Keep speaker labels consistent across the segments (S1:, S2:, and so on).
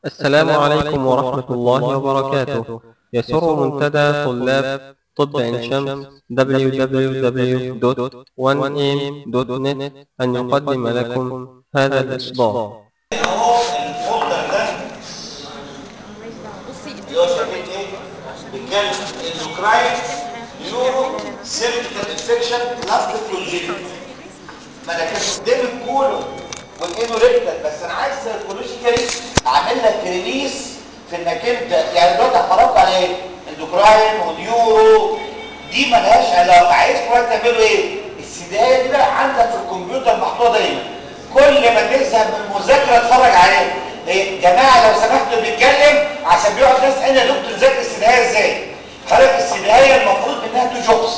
S1: السلام عليكم ورحمة الله وبركاته يسر منتدى طلاب طب عين شمس www.1am.net أن يقدم لكم هذا الإصدار
S2: اهو الفولدر ده اللي هو شايفين ايه؟ بيتكلم اندوكراين نيورو سيرجيكال انفكشن بلاستيك كونجينيت ما انا كان قدامي الكولون والانوريكتال بس انا عايز سيركولوجيكالي اعمل لك ريليس في انك انت يعني دلوقتي هفرجكم على ايه؟ اندوكراين ونيورو دي ملهاش علاقه عايز دلوقتي تعملوا ايه؟ السيدايه دي بقى عندك في الكمبيوتر محطوطه دايما كل ما تزهق من المذاكره اتفرج عليه إيه جماعه لو سمحتوا بيتكلم عشان بيقعد ناس انا يا دكتور ذاكر السيدايه ازاي حضرتك السيدايه المفروض انها تو جوبس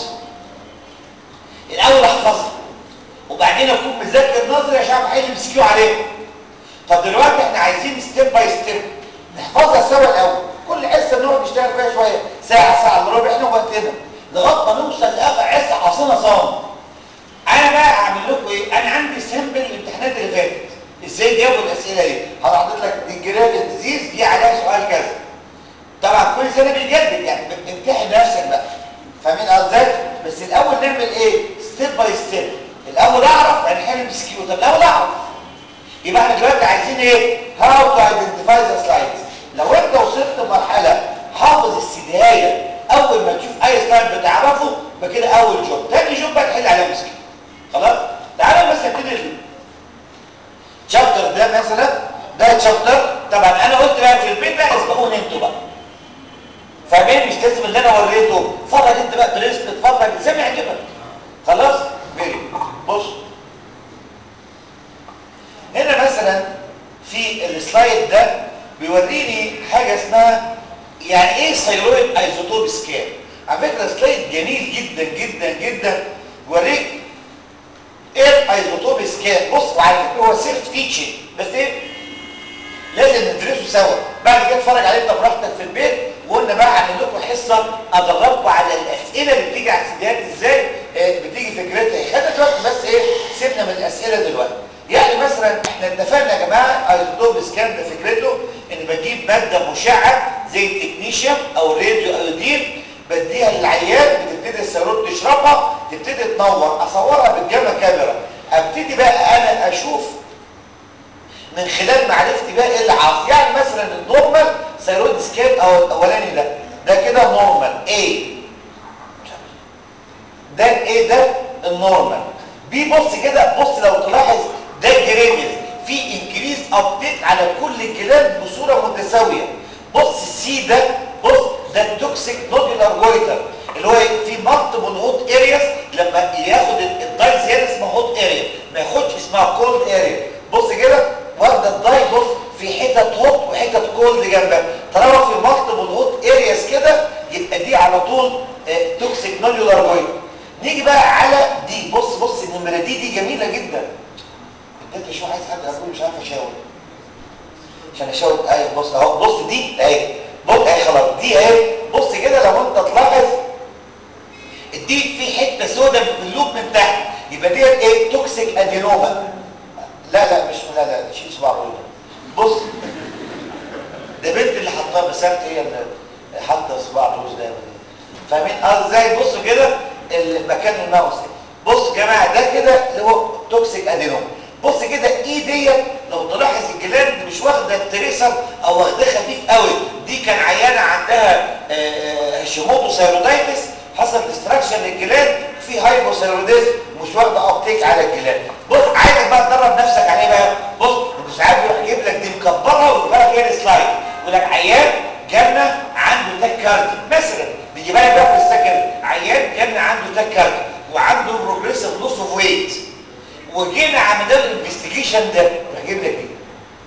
S2: الاول احفظها وبعدين اكون مذاكر نظري عشان احل مسكيو عليه طب دلوقتي احنا عايزين ستيب باي ستيب نحفظها سوا الاول كل حصه نقعد نشتغل فيها شويه ساعه ساعه الا ربع احنا وقتنا لغايه ما نوصل لاخر حصه حافظينها صام انا بقى اعمل لكم ايه انا عندي سامبل الامتحانات اللي فاتت ازاي جاوبوا الاسئله دي هحط لك دي جرافيك ديزيز دي عليها سؤال كذا طبعا كل سنه بيجدد يعني بتمتحن نفسك بقى فاهمين قصدي بس الاول نعمل ايه ستيب باي ستيب الاول اعرف يعني حل مسكيو طب الاول اعرف يبقى احنا دلوقتي عايزين ايه هاو تو ايدنتيفاي ذا سلايدز لو انت وصلت لمرحله حافظ السدايه اول ما تشوف اي سلايد بتعرفه يبقى كده اول جوب تاني جوب بقى تحل عليها مسكيو خلاص تعالوا بس نبتدي الشابتر ده مثلا ده شابتر طبعا انا قلت بقى في البيت بقى اسبقوني انتوا بقى فاهمين مش لازم اللي انا وريته اتفرج انت بقى بريست اتفرج زي ما يعجبك خلاص بيري بص هنا مثلا في السلايد ده بيوريني حاجه اسمها يعني ايه ثيرويد ايزوتوب سكان على فكره سلايد جميل جدا جدا جدا بيوريك ايه الايزوتوب سكان بص وعلى فكره هو سيلف تيتشنج بس ايه لازم ندرسه سوا بعد كده اتفرج عليه انت براحتك في البيت وقلنا بقى هعمل لكم حصه ادربكم على الاسئله اللي بتيجي على السيديات ازاي آه بتيجي فكرتها خلينا دلوقتي بس ايه سيبنا من الاسئله دلوقتي يعني مثلا احنا اتفقنا يا جماعه ايزوتوب سكان ده فكرته ان بجيب ماده مشعه زي التكنيشيوم او الراديو ايودين بديها للعيان بتبتدي السيروت تشربها تبتدي تنور اصورها بالجاما كاميرا ابتدي بقى انا اشوف من خلال معرفتي بقى ايه اللي حاصل يعني مثلا النورمال سيروت سكان او الاولاني ده ده كده نورمال A ده ايه ده النورمال بي بص كده بص لو تلاحظ ده الجريديز في انكريز ابديت على كل الجلاند بصوره متساويه بص السي ده بص ده التوكسيك نودولار جويتر اللي هو في مالتيبل هوت ارياس لما ياخد الداي زياده اسمها هوت اريا ما ياخدش اسمها كولد اريا بص كده واخده الداي بص في حتت هوت وحتت كولد جنبها طالما في مالتيبل هوت ارياس كده يبقى دي على طول اه توكسيك نودولار جويتر نيجي بقى على دي بص بص النمره دي دي جميله جدا انت شو عايز حد اقول مش عارف اشاور عشان اشاور ايوه بص اهو بص دي اهي بص اهي خلاص دي اهي بص كده لو انت تلاحظ دي في حته سوداء في اللوب من تحت يبقى ديت ايه توكسيك ادينوما لا لا مش لا لا شيل صباع الرول بص ده بنت اللي حطها بسنت هي اللي حاطه صباع الروز ده فاهمين ازاي بصوا كده المكان الماوس بص يا جماعه ده كده اللي هو توكسيك ادينوما بص كده ايه ديت لو تلاحظ الجلاند مش واخده التريسر او واخداه خفيف قوي دي كان عيانه عندها هاشيموتو ثايرويدايتس حصل ديستراكشن للجلاند في هايبوثايروديزم مش واخده ابتيك على الجلاند بص عايزك بقى تدرب نفسك عليه بقى بص انت ساعات بيروح يجيب لك دي مكبرها ويجيبها لك هنا سلايد يقول لك عيان جالنا عنده تاك كاردي مثلا بيجيبها لك بقى في السكن عيان جالنا عنده تاك كاردي وعنده بروجريسيف لوس اوف ويت وجينا عملنا له الانفستيجيشن ده راح جايب لك دي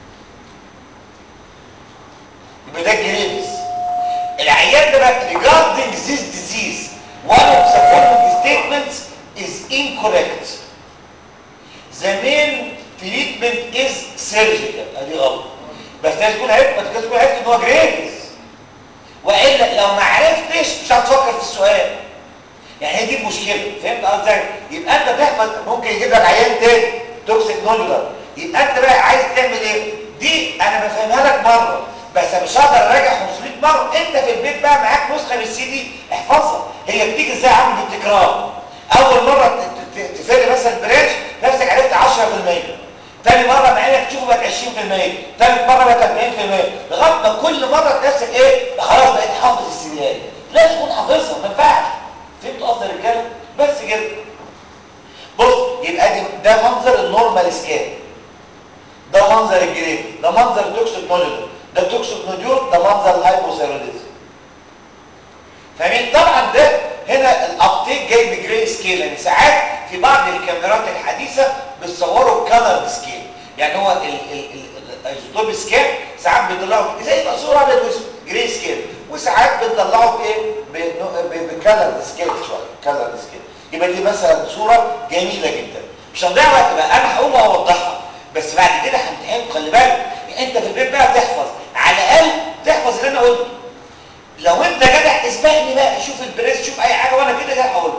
S2: يبقى ده الجريمس العيان ده بقى regarding this disease one of the following statements is incorrect the main treatment is surgical ادي غلط بس لازم تكون عرفت بس لازم تكون عرفت ان هو جريمس والا لو ما عرفتش مش هتفكر في السؤال يعني هي دي المشكله فهمت قصدي يبقى انت تحفظ ممكن يجيب لك عيان تاني توكسيك نولولار يبقى انت بقى عايز تعمل ايه دي انا بفهمها لك مره بس مش هقدر اراجع 500 مره انت في البيت بقى معاك نسخه من السي دي احفظها هي بتيجي ازاي عامل بالتكرار اول مره تفرق مثلا برانش نفسك عرفت 10% تاني مرة مع انك تشوفه بقت 20% تالت مرة بقت 40% لغاية ما كل مرة نفسك ايه خلاص بقيت حافظ السيديات لازم تكون حافظها ما ينفعش فهمتوا قصد الرجاله بس كده بص يبقى دي ده منظر النورمال سكان ده منظر الجريد ده منظر التوكسيك نوديول ده التوكسيك نوديول ده منظر الهايبوثايروديزم فاهمين طبعا ده هنا الابتيك جاي بجري سكيل يعني ساعات في بعض الكاميرات الحديثه بيصوروا كلر سكيل يعني هو الايزوتوب سكيل ساعات بيطلعوا زي ما صوره ابيض واسود جري سكيل وساعات بنطلعه بايه بكلر سكيل شويه كلر سكيل يبقى دي مثلا صوره جميله جدا مش هنضيع وقت بقى انا هقوم واوضحها بس بعد كده همتحن خلي بالك انت في البيت بقى تحفظ على الاقل تحفظ اللي انا قلته لو انت جدع اسبقني بقى شوف البريس شوف اي حاجه وانا كده جاي هقول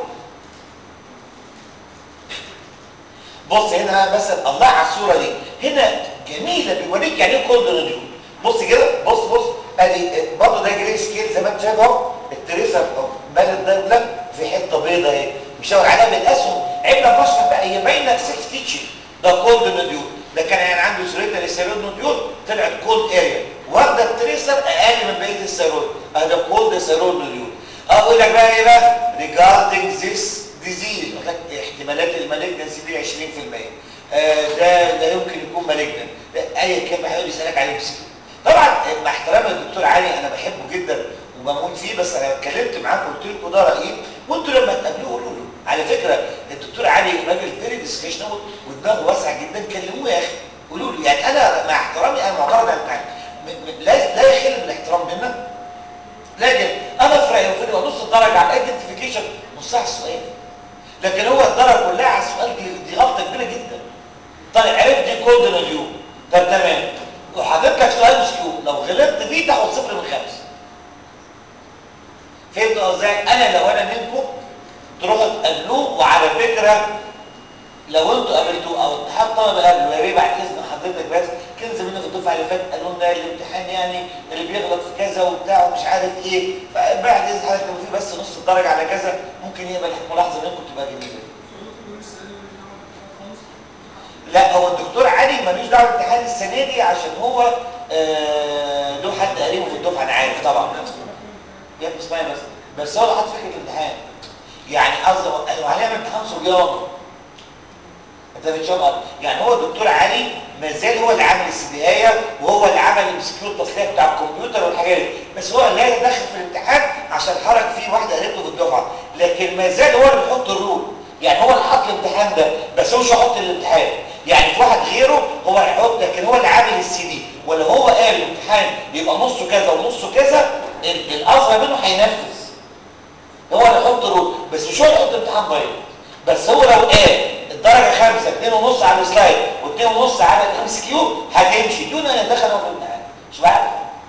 S2: بص هنا مثلا الله على الصوره دي هنا جميله بيوريك يعني ايه كولد راديو بص كده بص بص ادي برضه ده جري سكيل زي ما انت شايف اهو التريسر مال الدبله في حته بيضه اهي مشاور عليها بالاسهم عيبنا بشرح بقى هي باينه سيلف تيتشر ده كولد نوديول ده كان يعني عنده سريتا للسيرود نوديول طلعت كولد اريا واخده التريسر اقل من بقيه السيرود ده كولد سيرود نوديول اقول لك بقى ايه بقى regarding this disease قلت لك احتمالات المالجنسي دي 20% آه ده لا يمكن يكون مالجنن اي كلمه هيقول يسالك عليه بسيطه طبعا مع احترامي للدكتور علي انا بحبه جدا وبموت فيه بس انا اتكلمت معاه قلت لكم ده رايي وانتوا لما تقابلوه قولوا له على فكره الدكتور علي راجل فيري ديسكشنال ودماغه واسعه جدا كلموه يا اخي قولوا له يعني انا مع احترامي انا معترض على الحاجه لا لا يخل بالاحترام بينا لكن انا في رايي المفروض يبقى نص الدرجه على الايدنتيفيكيشن نصها على السؤال لكن هو الدرجه كلها على السؤال دي, دي غلطه كبيره جدا طيب عرفت دي كولد ريفيو طب تمام وحاطط لك سؤال مش كيو لو غلطت فيه تاخد صفر من خمسه فهمتوا ازاي انا لو انا منكم تروحوا تقابلوه وعلى فكره لو انتوا قابلتوه او اتحاد طلبه قابله يا ريت بعد اذن حضرتك بس كان زميلنا في الدفعه اللي فاتت قالوا لنا الامتحان يعني اللي بيغلط في كذا وبتاع ومش عارف ايه فبعد اذن حضرتك لو في بس نص الدرجه على كذا ممكن يقبل ملاحظه منكم تبقى جميله لا هو الدكتور علي ملوش دعوه بالامتحان السنه دي عشان هو آه له حد قريبه في الدفعه انا عارف طبعا يا ابني اسمعي بس بس هو اللي حاطط فكره الامتحان يعني قصدي لو هنعمل امتحان صبيان انت بتشوف يعني هو الدكتور علي ما زال هو اللي عامل السباقيه وهو اللي عمل السكيور التصليح بتاع الكمبيوتر والحاجات دي بس هو لا يدخل في الامتحان عشان حرك فيه واحده قريبته في الدفعه لكن ما زال هو اللي بيحط الرول يعني هو اللي حط الامتحان ده بس هو مش هيحط الامتحان يعني في واحد غيره هو اللي هيحط لكن هو اللي عامل السي دي ولو هو قال الامتحان يبقى نصه كذا ونصه كذا الاصغر منه هينفذ هو اللي يحط الرول بس مش هو اللي يحط امتحان ضيق بس هو لو قال الدرجه خمسة اتنين ونص على السلايد واتنين ونص على الام اس كيو هتمشي دون ان يدخل هو في الامتحان مش بعرف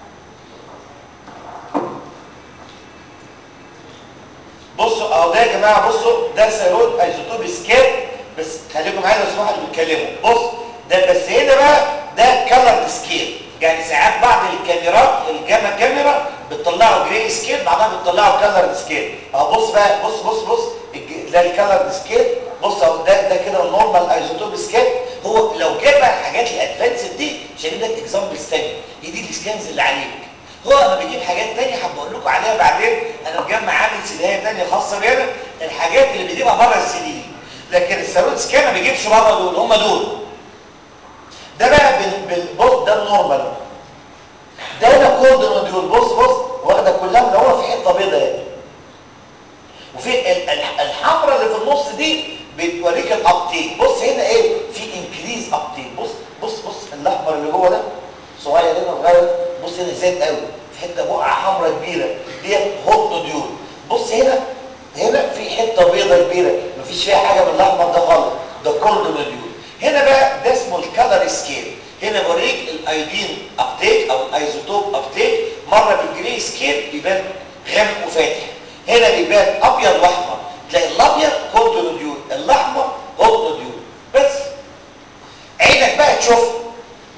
S2: بصوا اهو ده يا جماعه بصوا ده سيرود ايزوتوب سكيل بس خليكم معايا لو سمحتوا اللي بيتكلموا بص ده بس هنا بقى ده كلر سكيل يعني ساعات بعض الكاميرات الجاما كاميرا بتطلعوا جراي سكيل بعضها بتطلعوا كلر سكيل اهو بص بقى بص بص بص ده الكلر سكيل بص اهو ده ده كده النورمال ايزوتوب سكيل هو لو جاب بقى الحاجات الادفانسد دي مش هجيب لك اكزامبلز ثانيه هي دي السكانز اللي عليك هو لما بيجيب حاجات ثانيه هبقول لكم عليها بعدين انا مجمع عامل سيديه ثانيه خاصه بينا الحاجات اللي بيجيبها بره السي دي لكن السيرود سكان ما بيجيبش بره دول هم دول ده بقى بالبص ده النورمال ده هنا كولد نوديول بص بص واخده كلها من هو في حته بيضاء اهي وفي الحمراء اللي في النص دي بتوريك الابتيك بص هنا ايه في انكريز ابتيك بص بص بص الاحمر اللي جوه ده صغير هنا صغير بص هنا زاد قوي في حته بقعه حمراء كبيره دي هوت نوديول بص هنا هنا في حته بيضاء كبيره مفيش فيها حاجه من الاحمر ده خالص ده كولد نوديول هنا بقى ده اسمه الكالر سكيل هنا بوريك الايدين ابتيك او الايزوتوب ابتيك مره بالجري سكيل بيبان غامق وفاتح هنا بيبان ابيض واحمر تلاقي الابيض كولد نوديول الاحمر هوت نوديول بس عينك بقى تشوف ما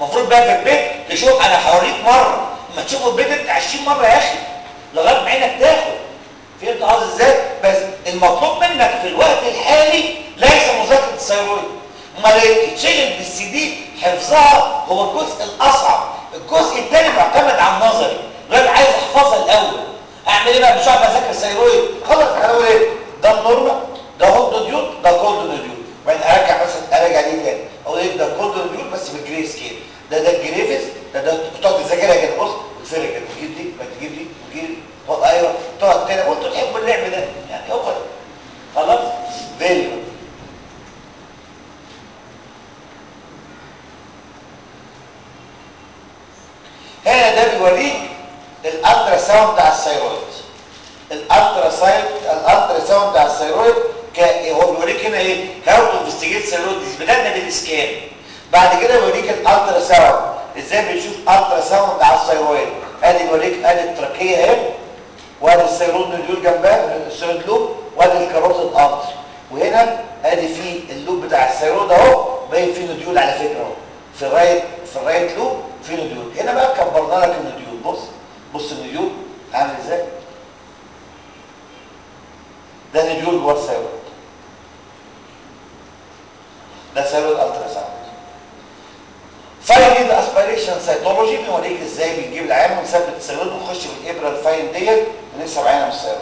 S2: المفروض بقى في البيت تشوف انا هوريك مره اما تشوفه البيت انت 20 مره يا اخي لغايه ما عينك تاخد فهمت قصدي ازاي بس المطلوب منك في الوقت الحالي ليس مذاكره الثيرويد امال ايه تتشغل بالسي دي حفظها هو الجزء الاصعب الجزء الثاني معتمد على النظري الراجل عايز احفظها الاول اعمل ايه بقى مش هقعد اذاكر الثيرويد خلاص انا اقول ايه ده النورمال ده هوت نوديول ده كولد نوديول بعدين ارجع مثلا ارجع دي تاني اقول ايه ده كولد نوديول بس بالجري سكيل ده ده الجريفز ده ده بتقعد تذاكرها كده بص وتفرق كده تجيب دي ما تجيب دي وتجيب دي هو ايوه تقعد تاني وانتوا تحبوا اللعب ده يعني هو ده. خلاص فيري هنا ده بيوريك الالترا ساوند بتاع الثيرويد الالترا ساوند الالترا ساوند بتاع الثيرويد ك- هو بيوريك هنا ايه هاو تو انفستيجيت ثيرويد ديز بدانا بالاسكان بعد كده بيوريك الالترا ساوند ازاي بنشوف الترا ساوند على الثيرويد ادي بيوريك ادي التراكيه اهي وادي الثيرويد نوديول جنبها الثيرويد لوب وادي الكاروتيد ارتر وهنا ادي فيه اللوب بتاع الثيرويد اهو باين فيه نوديول على فكره اهو في الرايت في الرايت لوب في نوديول هنا بقى كبرنا لك النوديول بص بص النوديول عامل ازاي ده نوديول جوه الثيرويد ده ثيرويد الترا ساوند فاين اسبيريشن سيتولوجي بنوريك ازاي بنجيب العين ونثبت الثيرويد ونخش بالابره الفاين ديت ونكسب عينه من الثيرويد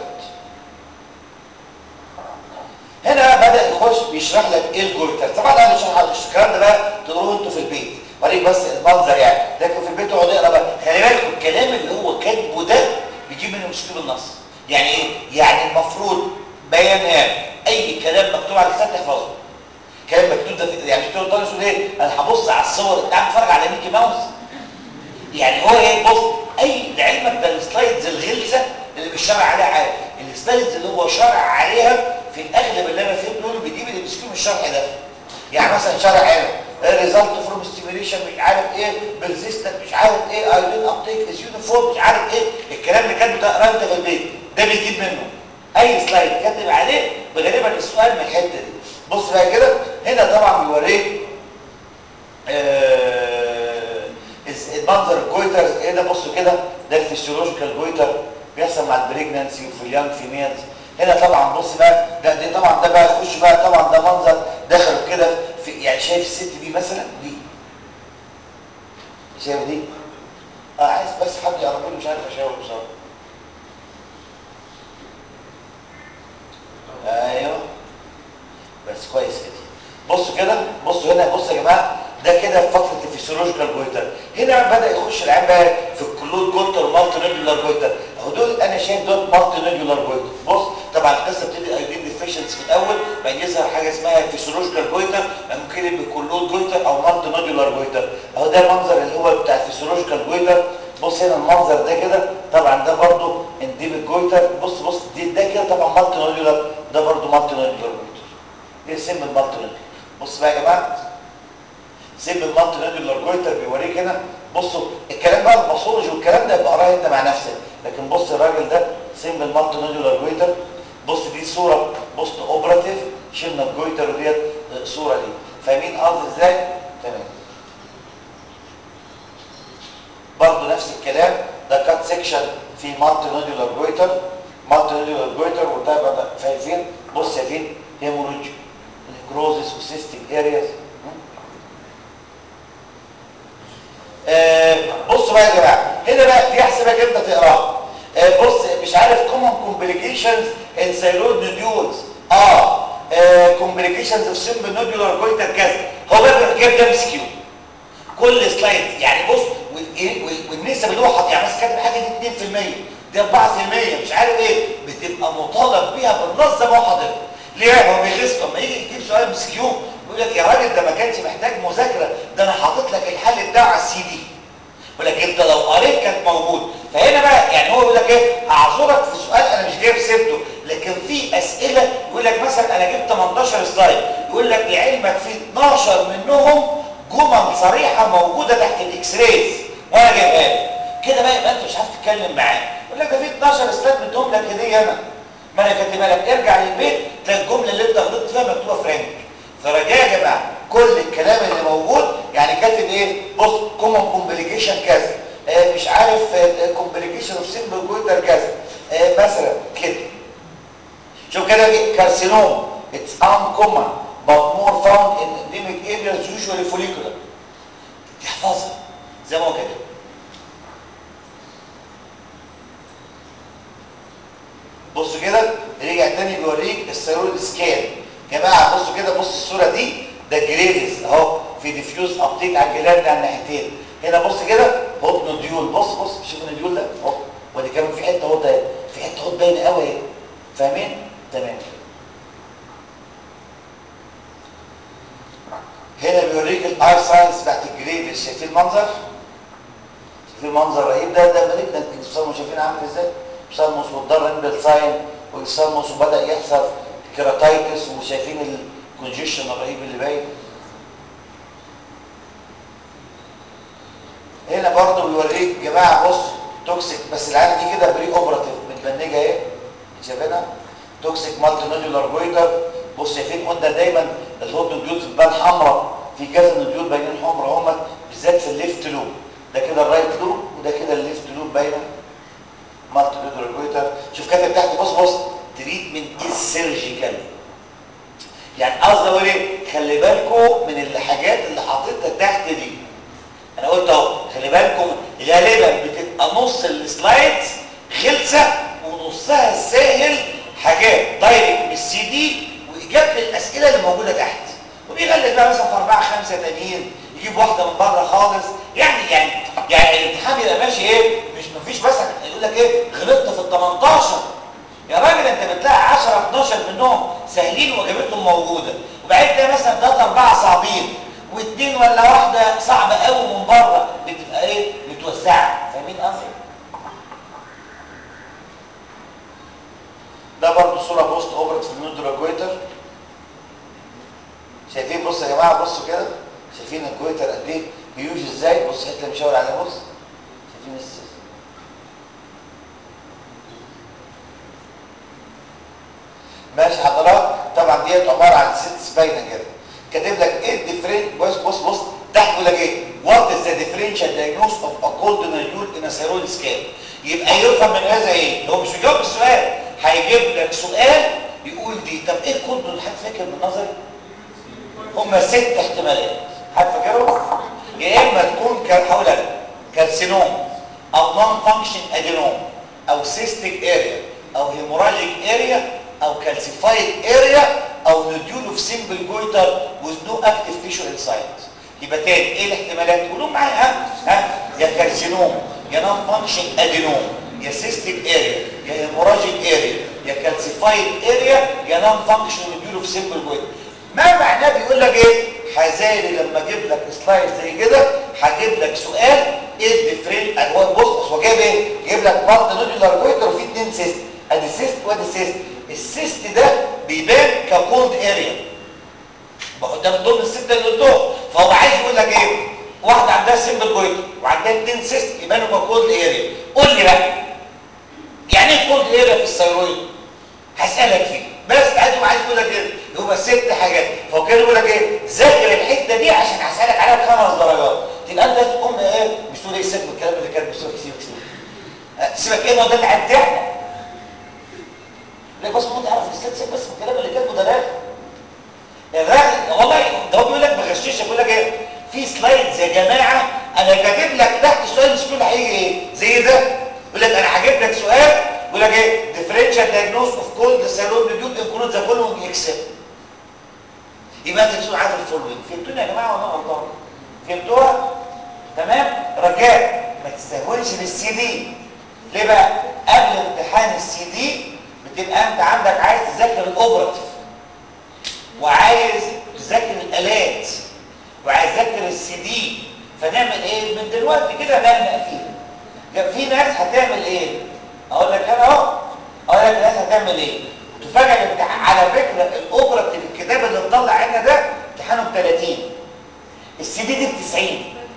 S2: هنا بقى بدا يخش بيشرح لك ايه الجويتر طبعا انا مش هحط الكلام ده بقى تقروه انتوا في البيت وريك بس المنظر يعني لكن في البيت اقعد اقرا بقى خلي بالكم الكلام اللي هو كاتبه ده بيجيب منه مشكله النص يعني ايه يعني المفروض بيانات اي كلام مكتوب على الكتاب تحفظه كلام مكتوب ده في- يعني دكتور طارق يقول ايه انا هبص على الصور انت قاعد بتتفرج على ميكي ماوس يعني هو ايه بص اي لعلمك ده السلايدز الغلسه اللي مش شارع عليها حاجه السلايدز اللي هو شارع عليها في الاغلب اللي انا فهمت دول بيجيب اللي بيسكيو من الشرح ده يعني مثلا شارع هنا ريزلت فروم ستيميوليشن مش عارف ايه بيرزيستنت مش عارف ايه ايودين ابتيك از يونيفورم مش عارف ايه الكلام اللي كاتبه ده قرا انت في البيت ده بيجيب منه اي سلايد كاتب عليه غالبا السؤال من الحته دي بص بقى كده هنا طبعا بيوريك آه، الس- المنظر الجويتر ايه ده بصوا كده ده الفسيولوجيكال جويتر بيحصل مع البريجنانسي وفي اليانج فيميلز هنا طبعا بص بقى ده دي طبعا ده بقى يخش بقى طبعا ده منظر دخلوا كده في يعني شايف الست دي مثلا دي شايف دي اه عايز بس حد يقرب لي مش عارف اشاور بصراحه ايوه بس كويس كده بصوا كده بصوا هنا بصوا يا جماعه ده كده في فتره الفسيولوجيكال جويتر هنا بدا يخش العين بقى في الكلود جويتر مالتي نودولار جويتر اهو دول انا شايف دول مالتي نودولار جويتر بص طبعا القصه بتبتدي ايودين ديفيشنسي في الاول بعدين يظهر حاجه اسمها فسيولوجيكال جويتر ممكن يبقى كلود جويتر او مالتي نودولار جويتر اهو ده المنظر اللي هو بتاع الفسيولوجيكال جويتر بص هنا المنظر ده كده طبعا ده برضو انديب جويتر بص بص دي ده كده طبعا مالتي نودولار ده برضو مالتي نودولار جويتر ايه سم المالتي نودولار بص بقى يا جماعه سم المالتي نودولار جويتر بيوريك هنا بصوا الكلام بقى الباثولوجي والكلام ده يبقى قرايه انت مع نفسك لكن بص الراجل ده سم المالتي نودولار جويتر بص دي صوره بوست اوبراتيف شلنا الجويتر وديت صوره ليه فاهمين قصدي ازاي تمام برضه نفس الكلام ده كات سيكشن في مالتي نودولار جويتر مالتي نودولار جويتر وده بقى شايفين بص شايفين هيموريج نيكروزس وسيستيك ارياز آه بصوا بقى يا جماعه هنا بقى دي احسبك انت تقراها آه بص مش عارف common complications in thyroid nodules اه complications of simple nodular goiter كذا هو بقى بيروح جايب ده مسكيو كل سلايد يعني بص وال- وال- والنسب اللي هو حاطط يعني مثلا كاتب حاجه دي 2% دي 4% مش عارف ايه بتبقى مطالب بيها بالنص زي ما هو حاططها ليه هو بيغش لما يجي يجيب سؤال مسكيو يقول لك يا راجل ده ما كانش محتاج مذاكره ده انا حاطط لك الحل بتاعه على السي دي يقول لك انت لو قريت كانت موجود فهنا بقى يعني هو يقول لك ايه اعذرك في سؤال انا مش جايب سيرته لكن في اسئله يقول لك مثلا انا جبت 18 سلايد يقول لك لعلمك في 12 منهم جمل صريحه موجوده تحت الاكس رايز وانا جايبها لك كده بقى يبقى انت مش عارف تتكلم معاه يقول لك ده في 12 سلايد مديهم لك هديه انا ما انا كاتبها لك ارجع للبيت تلاقي الجمله اللي انت غلطت فيها مكتوبه فرنك فرجاء يا جماعه كل الكلام اللي موجود يعني كاتب ايه بص كومن كومبليكيشن كذا آه مش عارف كومبليكيشن اوف سيمبل جويتر كذا آه مثلا كده شوف كده ايه كارسينوم اتس uncommon but more found in endemic areas usually follicular تحفظها زي ما هو كده بصوا كده رجع تاني بيوريك السيرول سكان جماعه بصوا كده بص الصوره دي ده جريفز اهو في ديفيوز ابتيك على الجلاند على الناحيتين هنا بص كده هوب نوديول بص بص شوف النوديول ده اهو ودي كمان في حته اهو ده في حته اهو باينه قوي اهي فاهمين تمام هنا بيوريك الاي ساينس بتاعت الجريفز شايفين المنظر شايفين المنظر الرهيب ده ده مالجنت انسان شايفين عامل ازاي سالموس والضر امبل ساين والسالموس وبدا يحصل كيراتايتس وشايفين الكونجيشن الرهيب اللي باين هنا برضه بيوريك يا جماعه بص توكسيك بس العينه دي كده بري اوبراتيف متبنجه اهي شايفينها توكسيك مالتي نودولار جويتر بص شايفين قلنا دايما الهوت نوديول بتبان حمراء في كذا نوديول باينين حمراء هم بالذات في الليفت لوب ده كده الرايت لوب وده كده الليفت لوب باينه مالتي نودولار جويتر شوف كاتب تحت بص بص تريتمنت السيرجيكال يعني قصدي اقول ايه خلي بالكم من الحاجات اللي حاططها تحت دي انا قلت اهو خلي بالكم غالبا بتبقى نص السلايدز غلسه ونصها الساهل حاجات دايركت من السي دي واجابه الاسئله اللي موجوده تحت وبيغلس بقى مثلا في اربعه خمسه تانيين يجيب واحده من بره خالص يعني يعني يعني الامتحان يبقى ماشي ايه مش مفيش مثلا يقول لك ايه غلطت في ال 18 يا راجل انت بتلاقي 10 12 منهم سهلين واجابتهم موجوده وبعدين تلاقي مثلا ثلاثه اربعه صعبين واثنين ولا واحده صعبه قوي من بره بتبقى ايه متوسعه فاهمين قصدي ده برضه صوره بوست اوبرت في النودرا جويتر شايفين بصوا يا جماعه بصوا كده شايفين الجويتر قد ايه بيوج ازاي بص الحته اللي مشاور عليها بص شايفين السيس ماشي حضرات طبعا ديت عباره عن ست باينه كده كاتب لك ايه الديفرنت بص بص بص تحت يقول لك ايه وات از ذا ديفرنشال دايجنوز اوف ا كولد نوديول ان سيرول سكان يبقى يفهم من هذا ايه هو مش بيجاوب السؤال هيجيب لك سؤال يقول دي طب ايه الكولد حد فاكر من نظري هم ست احتمالات حد فاكرهم يا اما تكون هقول لك كارسينوم او نون فانكشن ادينوم او سيستيك اريا او هيموراجيك اريا او كالسيفايد اريا او نوديول اوف سيمبل جويتر with no active tissue inside يبقى تاني ايه الاحتمالات قولوا معايا ها ها يا كارسينوم يا نون فانكشن ادينوم يا سيستيك اريا يا هيموراجيك اريا يا كالسيفايد اريا يا نون فانكشن نوديول اوف سيمبل جويتر ما معناه بيقول لك ايه حذاري لما اجيب لك سلايد زي كده هجيب لك سؤال ايه الديفرنت هو بص هو جايب ايه جايب لك بارت نودولار جويتر وفيه اثنين سيست ادي سيست وادي سيست السيست ده بيبان ككولد اريا ده من ضمن السته اللي قلتهم فهو عايز يقول لك ايه واحده عندها سيمبل جويتر وعندها اثنين سيست يبانوا ككولد اريا قول لي بقى يعني ايه كولد اريا في الثيرويد هسالك فيه بس ادي عايز يقول لك ايه يبقى ست حاجات فهو كان يقول لك ايه ذاكر الحته دي عشان هسالك عليها بخمس درجات تبقى انت تقوم ايه مش تقول ايه سيبك من الكلام اللي كان سيبك سيبك سيبك سيبك ايه ما ده اللي هيمتحنك ليه بس ممكن تعرف الست سيبك بس من الكلام اللي كاتبه ده راغب الراغب والله ده هو بيقول لك بغششه بيقول لك ايه في سلايدز يا جماعه انا كاتب لك تحت سؤال مش هيجي ايه زي ده يقول لك انا هجيب لك سؤال يقول لك ايه differential diagnosis of cold cerebral nodule includes the following except يبقى انت تسوي عارف الفولوينج فهمتوني يا جماعه ولا غلطان فهمتوها تمام رجاء ما تستهونش بالسي دي ليه بقى قبل امتحان السي دي بتبقى انت عندك عايز تذاكر الاوبراتيف وعايز تذاكر الالات وعايز تذاكر السي دي فنعمل ايه من دلوقتي كده نعمل فيها في ناس هتعمل ايه اقول لك انا اهو اقول لك الناس هتعمل ايه تفاجئ الامتحان على فكره الاوبراتيف الكتاب اللي مطلع عنا ده امتحانه ب 30 السي دي دي ب 90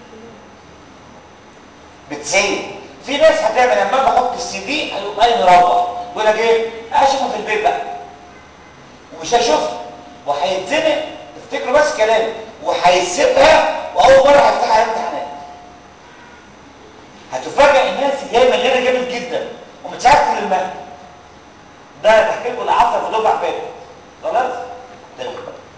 S2: ب 90 في ناس هتعمل لما اجي احط السي دي هيقوم قايم مروح يقول لك ايه اشوفه في البيت بقى ومش هشوفه وهيتزنق افتكروا بس كلامي وهيسيبها واول مره هيفتحها امتحانات هتفاجئ الناس جايه مليانه جامد جدا ومش عارف تلمها ده بحكي لكم العصر في دفعه فاتت خلاص تمام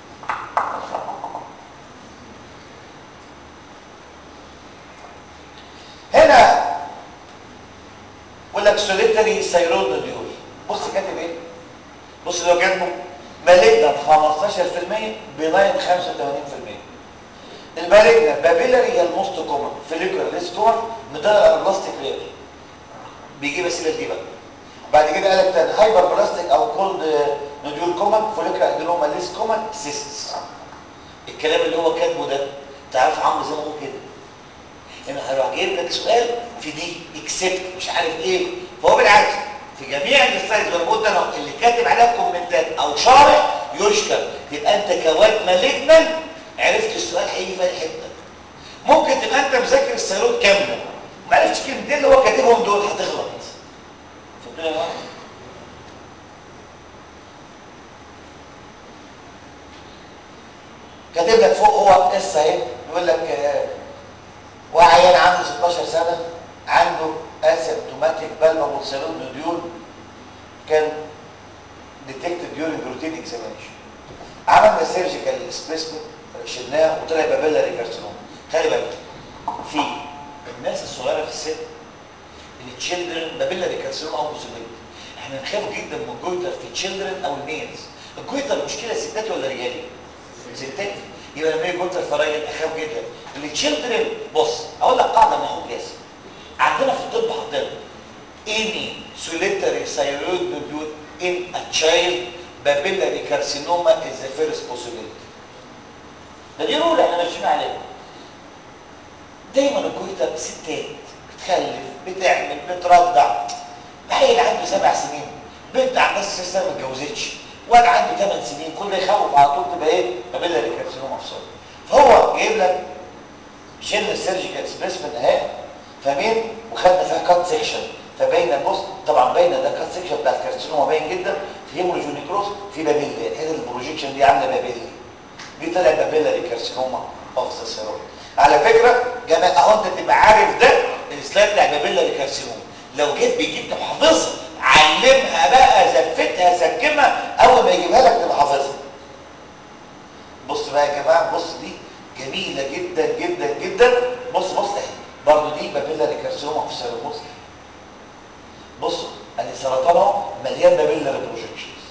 S2: هنا يقول لك سوليتري سيرود نوديول بص كاتب ايه بص اللي هو كاتبه مالجنت 15% بناين 85% المالجنت بابيلاري هي الموست كومن فيليكولار ليس كومن مدار بلاستيك رير بيجيب اسئله دي بقى بعد كده قال لك تاني هايبر بلاستيك او كولد نوديول كومن فوليكولار ادينوما ليس كومن سيستس الكلام اللي هو كاتبه ده تعرف عمرو زي ما هو كده هنا هيروح جايب لك سؤال في دي اكسبت مش عارف ايه فهو بالعكس في جميع السلايدز وانا قلت انا اللي كاتب عليها كومنتات او شارح يشكر يبقى انت كواد مالجنال عرفت السؤال هيجي في اي حته ممكن تبقى انت مذاكر السيروت كامله ما عرفتش كلمتين اللي هو كاتبهم دول هتغلط فهمتني يا جماعه كاتب لك فوق هو قصه اهي يقول لك آه وعيان عنده 16 سنه عنده اسيمتوماتيك بالبابل سيلول نوديول كان ديتكتد ديورنج روتين اكزامينشن عملنا سيرجيكال سبيسمنت شلناه وطلع بابيلاري كارسينوم خلي بالك في الناس الصغيره في السن اللي تشيلدرن بابيلاري كارسينوم او بوسيبيلتي احنا نخاف جدا من الجويتر في تشيلدرن او الميلز الجويتر مشكله ستات ولا رجالي ستات يبقى لما يجي جويتر في راجل اخاف جدا اللي تشيلدرن بص اقول لك قاعده من اخوك ياسر عندنا في الطب حاطين any solitary thyroid nodule in a child papillary carcinoma is the first possibility ده دي رول احنا ماشيين عليها دايما الجويتر ستات بتخلف بتعمل بترضع عيل عنده سبع سنين بنت عندها ست سنين ما اتجوزتش واد عنده ثمان سنين كل ده يخوف على طول تبقى ايه بابيلاري كارسينوما في صدره فهو جايب لك شلنا السيرجيكال سبيسمن اهي فاهمين وخدنا فيها كات سيكشن فباينه بص طبعا باينه ده كات سيكشن بتاع الكارسينوما باين جدا في هيموجونيكروس في بابيلا الحته البروجيكشن دي عامله بابيلا دي طلع بابيلاري كارسينوما اوف ذا سيروم على فكره جماعه اهو انت تبقى عارف ده السلايد بتاع بابيلاري كارسينوما لو جيت بيجيب تبقى حافظها علمها بقى زفتها سكمها اول ما يجيبها لك تبقى حافظها بص بقى يا جماعه بص دي جميله جدا جدا جدا بص بص اهي برضه دي بابيلاري كارسينوما في السيروم بص بصوا ادي سرطان اهو مليان بابيلاري بروجكشنز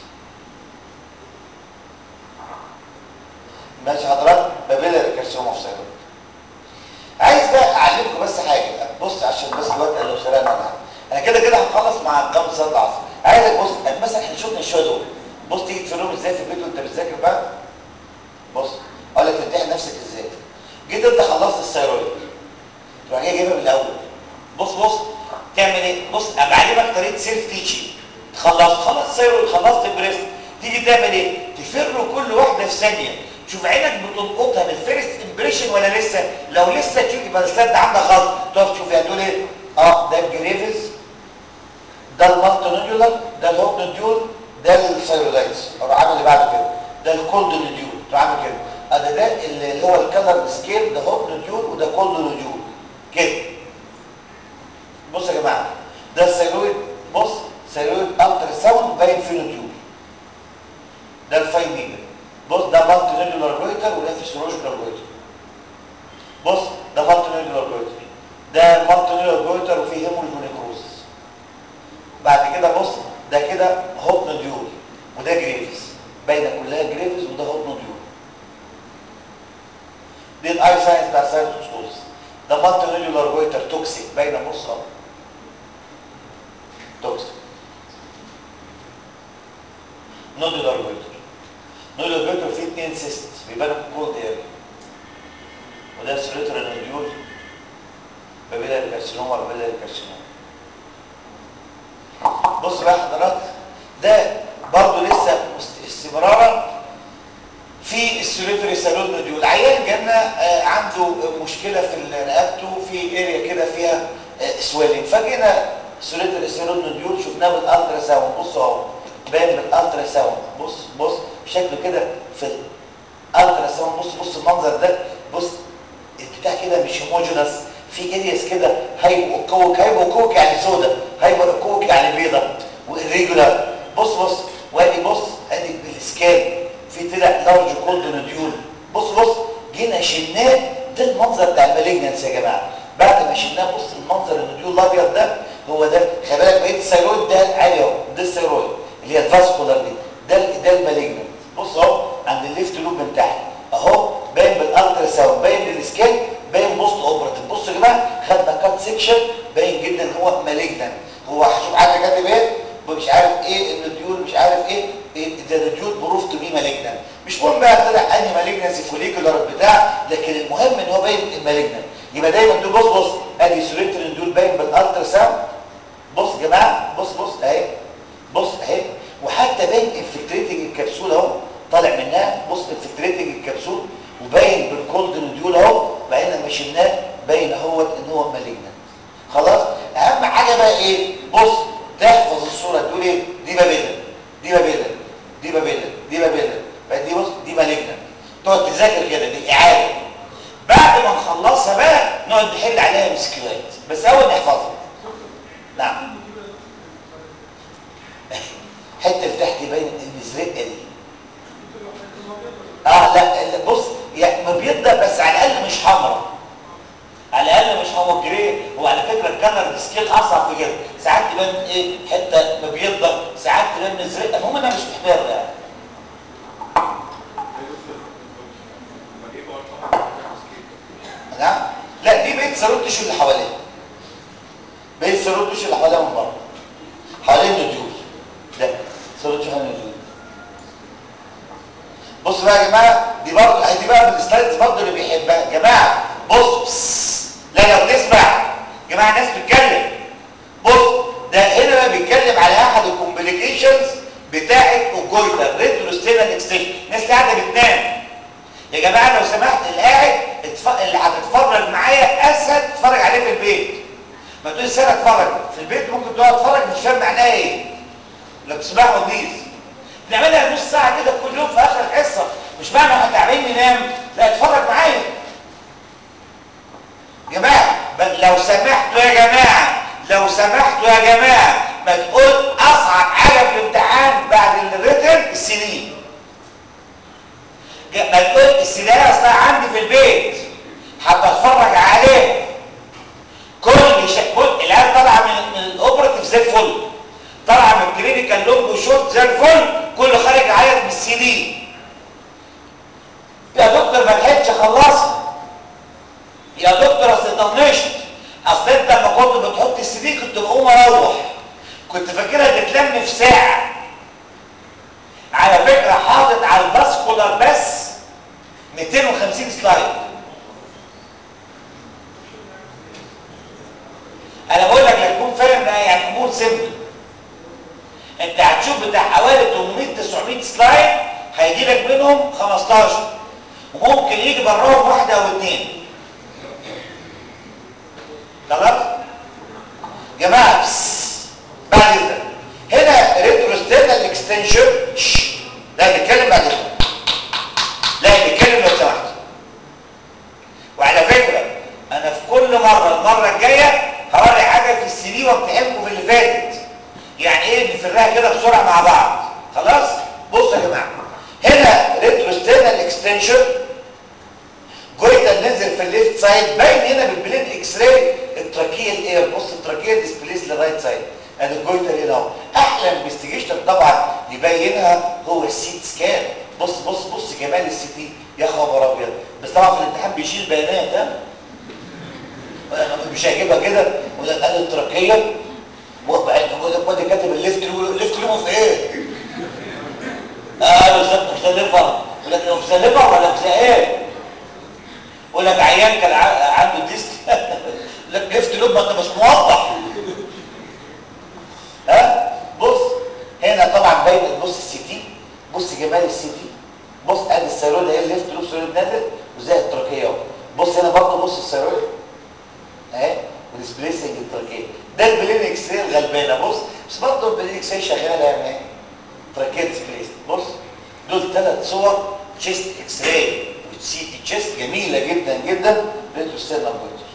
S2: ماشي حضرتك بابيلاري كارسينوما في السيروم عايز بقى اعلمكم بس حاجه بص عشان بس الوقت لو سرقنا ولا حاجه انا كده كده هنخلص مع قبل صلاه العصر عايزك بص مثلا احنا شفنا الشويه دول بص تيجي تفرهم ازاي في البيت وانت بتذاكر بقى بص اقول لك تمتحن نفسك ازاي جيت انت خلصت الثيرويد تروح جاي جايبها من الاول بص بص تعمل ايه بص بعلمك طريقه سيلف تيتشنج خلصت خلصت الثيرويد خلصت البريست تيجي تعمل ايه تفر كل واحده في ثانيه شوف عينك بتلقطها بالفيرست امبريشن ولا لسه لو لسه تشوف يبقى السلايد ده عندك غلط تقف تشوف يعني تقول ايه اه ده الجريفز ده المالتونوديولار ده الهوب نوديول ده الثيرويدايتس او عامل اللي بعد كده ده الكولد نوديول تروح عامل كده اه ده ده اللي هو الكلر سكيل ده هوب نوديول وده كولد نوديول كده بص يا جماعه ده الثيرويد بص ثيرويد الترا ساوند باين فيه نوديول ده الفاين نيدل بص ده مالتونوديولار جويتر وده فيسيولوجيكال جويتر بص ده مالتونوديولار جويتر ده مالتونوديولار جويتر وفيه هيموريجونيكروز بعد كده بص ده كده هوب نوديول وده جريفز باينه كلها جريفز وده هوب نوديول دي الاي ساينس بتاع سايتوسكوز ده مالتونوديولار جويتر توكسيك باينه بص اهو توكسيك نوديولار جويتر نوديولار جويتر فيه اثنين سيست بيبانوا في الكولد اريا وده سوليتر نوديول بابيلاري كارسينوما بابيلاري كارسينوما بص بقى حضرتك ده برضه لسه استمرارا في السوليتري سالون نوديول عيان جالنا عنده مشكله في رقبته في اريا كده فيها سويلنج فجينا سوليتري سالون نوديول شفناه بالالترا ساوند بص اهو باين بالالترا ساوند بص بص شكله كده في الترا ساوند بص بص المنظر ده بص البتاع كده مش هوموجينس في ارياس كده هايبو اوكوك هايبو اوكوك يعني سودا هايبو اوكوك يعني بيضه والريجولار بص بص وادي بص ادي بالسكان في طلع لارج كولد نوديول بص بص جينا شلناه ده المنظر بتاع المالجنس يا جماعه بعد ما شلناه بص المنظر النوديول الابيض ده هو ده خلي بالك بقيه الثيرويد ده عالي اهو ده الثيرويد اللي هي الفاسكولار دي ده ده المالجنس بص اهو عند الليفت لوب من تحت اهو باين بالالترا ساوند باين بالسكان باين بوست اوبراتيف بصوا يا جماعه خدنا كات سيكشن باين جدا ان هو مالجنان هو هشوف حد كاتب ايه مش عارف ايه النوديول مش عارف ايه ده نوديول بروف تو بي مالجنان مش مهم بقى طلع انهي مالجنسي فوليكولار بتاع لكن المهم ان هو باين المالجنان يبقى دايما دول بص بص ادي سوليتر نوديول باين بالالترا ساوند بص يا جماعه بص بص اهي بص اهي وحتى باين انفلتريتنج الكبسول اهو طالع منها بص انفلتريتنج الكبسول وباين بالكولد نوديول اهو بقينا لما شلناه باين اهوت ان هو مالجنان خلاص اهم حاجه بقى ايه بص تحفظ الصوره تقول ايه دي بابيلا دي بابيلا دي بابيلا دي بابيلا بقى دي بص دي مالجنان تقعد تذاكر كده دي اعاده بعد ما نخلصها بقى نقعد نحل عليها مسكيوات بس اول نحفظها نعم حته اللي تحت باين المزرقه دي اه لا بص يعني مبيضة بس على الاقل مش حمراء على الاقل مش هو جري وعلى فكره الكلر سكيل اصعب في كده ساعات تبان ايه حته مبيضة ساعات تبان مزرقه المهم انا مش محتار يعني نعم لا دي بقيت سيروت تشو اللي حواليها بقيت سيروت تشو اللي حواليها من بره حوالين النوديول ده سيروت تشو حوالين النوديول بص بقى يا جماعه دي برضه دي بقى من السلايدز برضه اللي بيحبها يا جماعه بص لا لو تسمع يا جماعه الناس بتتكلم بص ده هنا بقى بيتكلم على احد الكومبليكيشنز بتاعه الجويتر ريتروستينال اكستنشن الناس اللي قاعده بتنام يا جماعه لو سمحت اللي قاعد اتف... اللي هتتفرج معايا اسهل تتفرج عليه في البيت ما تقولش سنه اتفرج في البيت ممكن تقعد تتفرج مش فاهم معناها ايه لو تسمعوا بليز بنعملها نص ساعه كده كل يوم في اخر الحصه مش معنى واحد تعبان ينام لا اتفرج معايا يا جماعه لو سمحتوا يا جماعه لو سمحتوا يا جماعه ما تقول اصعب حاجه في الامتحان بعد الريتن السنين ما تقول السنين اصلا عندي في البيت حتى اتفرج عليه كل شيء العيال طالعه من, من الاوبراتيف زي الفل طالعه من الكلينيكال لونج وشورت زي الفل كله خارج عيط من السي دي يا دكتور ما لحقتش اخلصها يا دكتور اصل طنشت اصل انت لما كنت بتحط السي دي كنت بقوم اروح كنت فاكرها تتلم في ساعه على فكره حاطط على الباسكولار بس 250 سلايد انا بقول لك تكون فاهم يعني امور سيمبل انت هتشوف بتاع حوالي 800 900 سلايد هيجي لك منهم 15 وممكن يجي براهم واحده او اثنين خلاص جماعه بعد اذنك هنا ريتروستيرنال اكستنشن لا بيتكلم بعد اذنك لا بيتكلم لو سمحت وعلى فكره انا في كل مره المره الجايه هوري حاجه في السي دي وامتحنكم في اللي فاتت يعني ايه نفرها كده بسرعه مع بعض خلاص بصوا يا جماعه هنا ريتروستيرنال اكستنشن جويتال نزل في الليفت سايد باين هنا بالبلين اكس راي التراكيال اير بص التراكيال ديسبليس للرايت سايد ادي الجويتال هنا اهو احلى انفستيجيشن طبعا يبينها هو السيت سكان بص بص بص جمال السي تي يا خبر ابيض بس طبعا في الامتحان بيشيل بيانات ها مش هيجيبها كده ولا قال التراكيه وادي كاتب الليفت الليفت لوبه في ايه؟ اه بالظبط مش ده ليفر يقول لك مش ده ليفر ولا مش ده ايه؟ يقول لك عيان كان عنده ديسك يقول لك ليفت لوب ما انت مش موضح ها بص هنا طبعا باين بص السي تي بص جمال السي تي بص ادي السيرويد اهي الليفت لوب سيرويد نازل وزي التراكيه اهو بص هنا برضه بص السيرويد اهي وديسبليسنج التراكيه ده البلين اكس راي الغلبانه بص بس برضه البلين اكس راي شغاله يعني ايه تراكيه ديسبليس بص دول ثلاث صور تشيست اكس راي وسي تي تشيست جميله جدا جدا ريتروستيرنال جويتر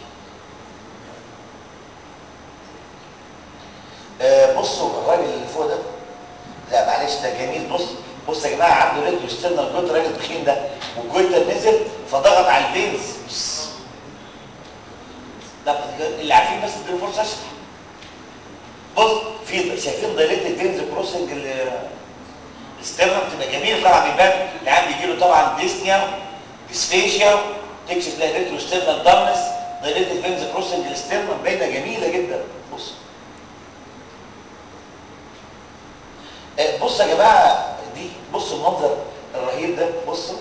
S2: آه بصوا الراجل اللي فوق ده لا معلش ده جميل بص بص يا جماعه عنده ريتروستيرنال جويتر الراجل التخين ده والجويتر نزل فضغط على الفينز ده اللي عارفين بس اديله فرصه اشرح بص في شايفين دايركت فينز كروسنج الاسترنم تبقى جميل طبعا بيبان العيان بيجي له طبعا ديسنيا ديسفيشيا تكشف تلاقي ريتروستيرنال دارنس دايركت فينز كروسنج الاسترنم باينه جميله جدا بص بص يا جماعه دي بصوا المنظر الرهيب ده بصوا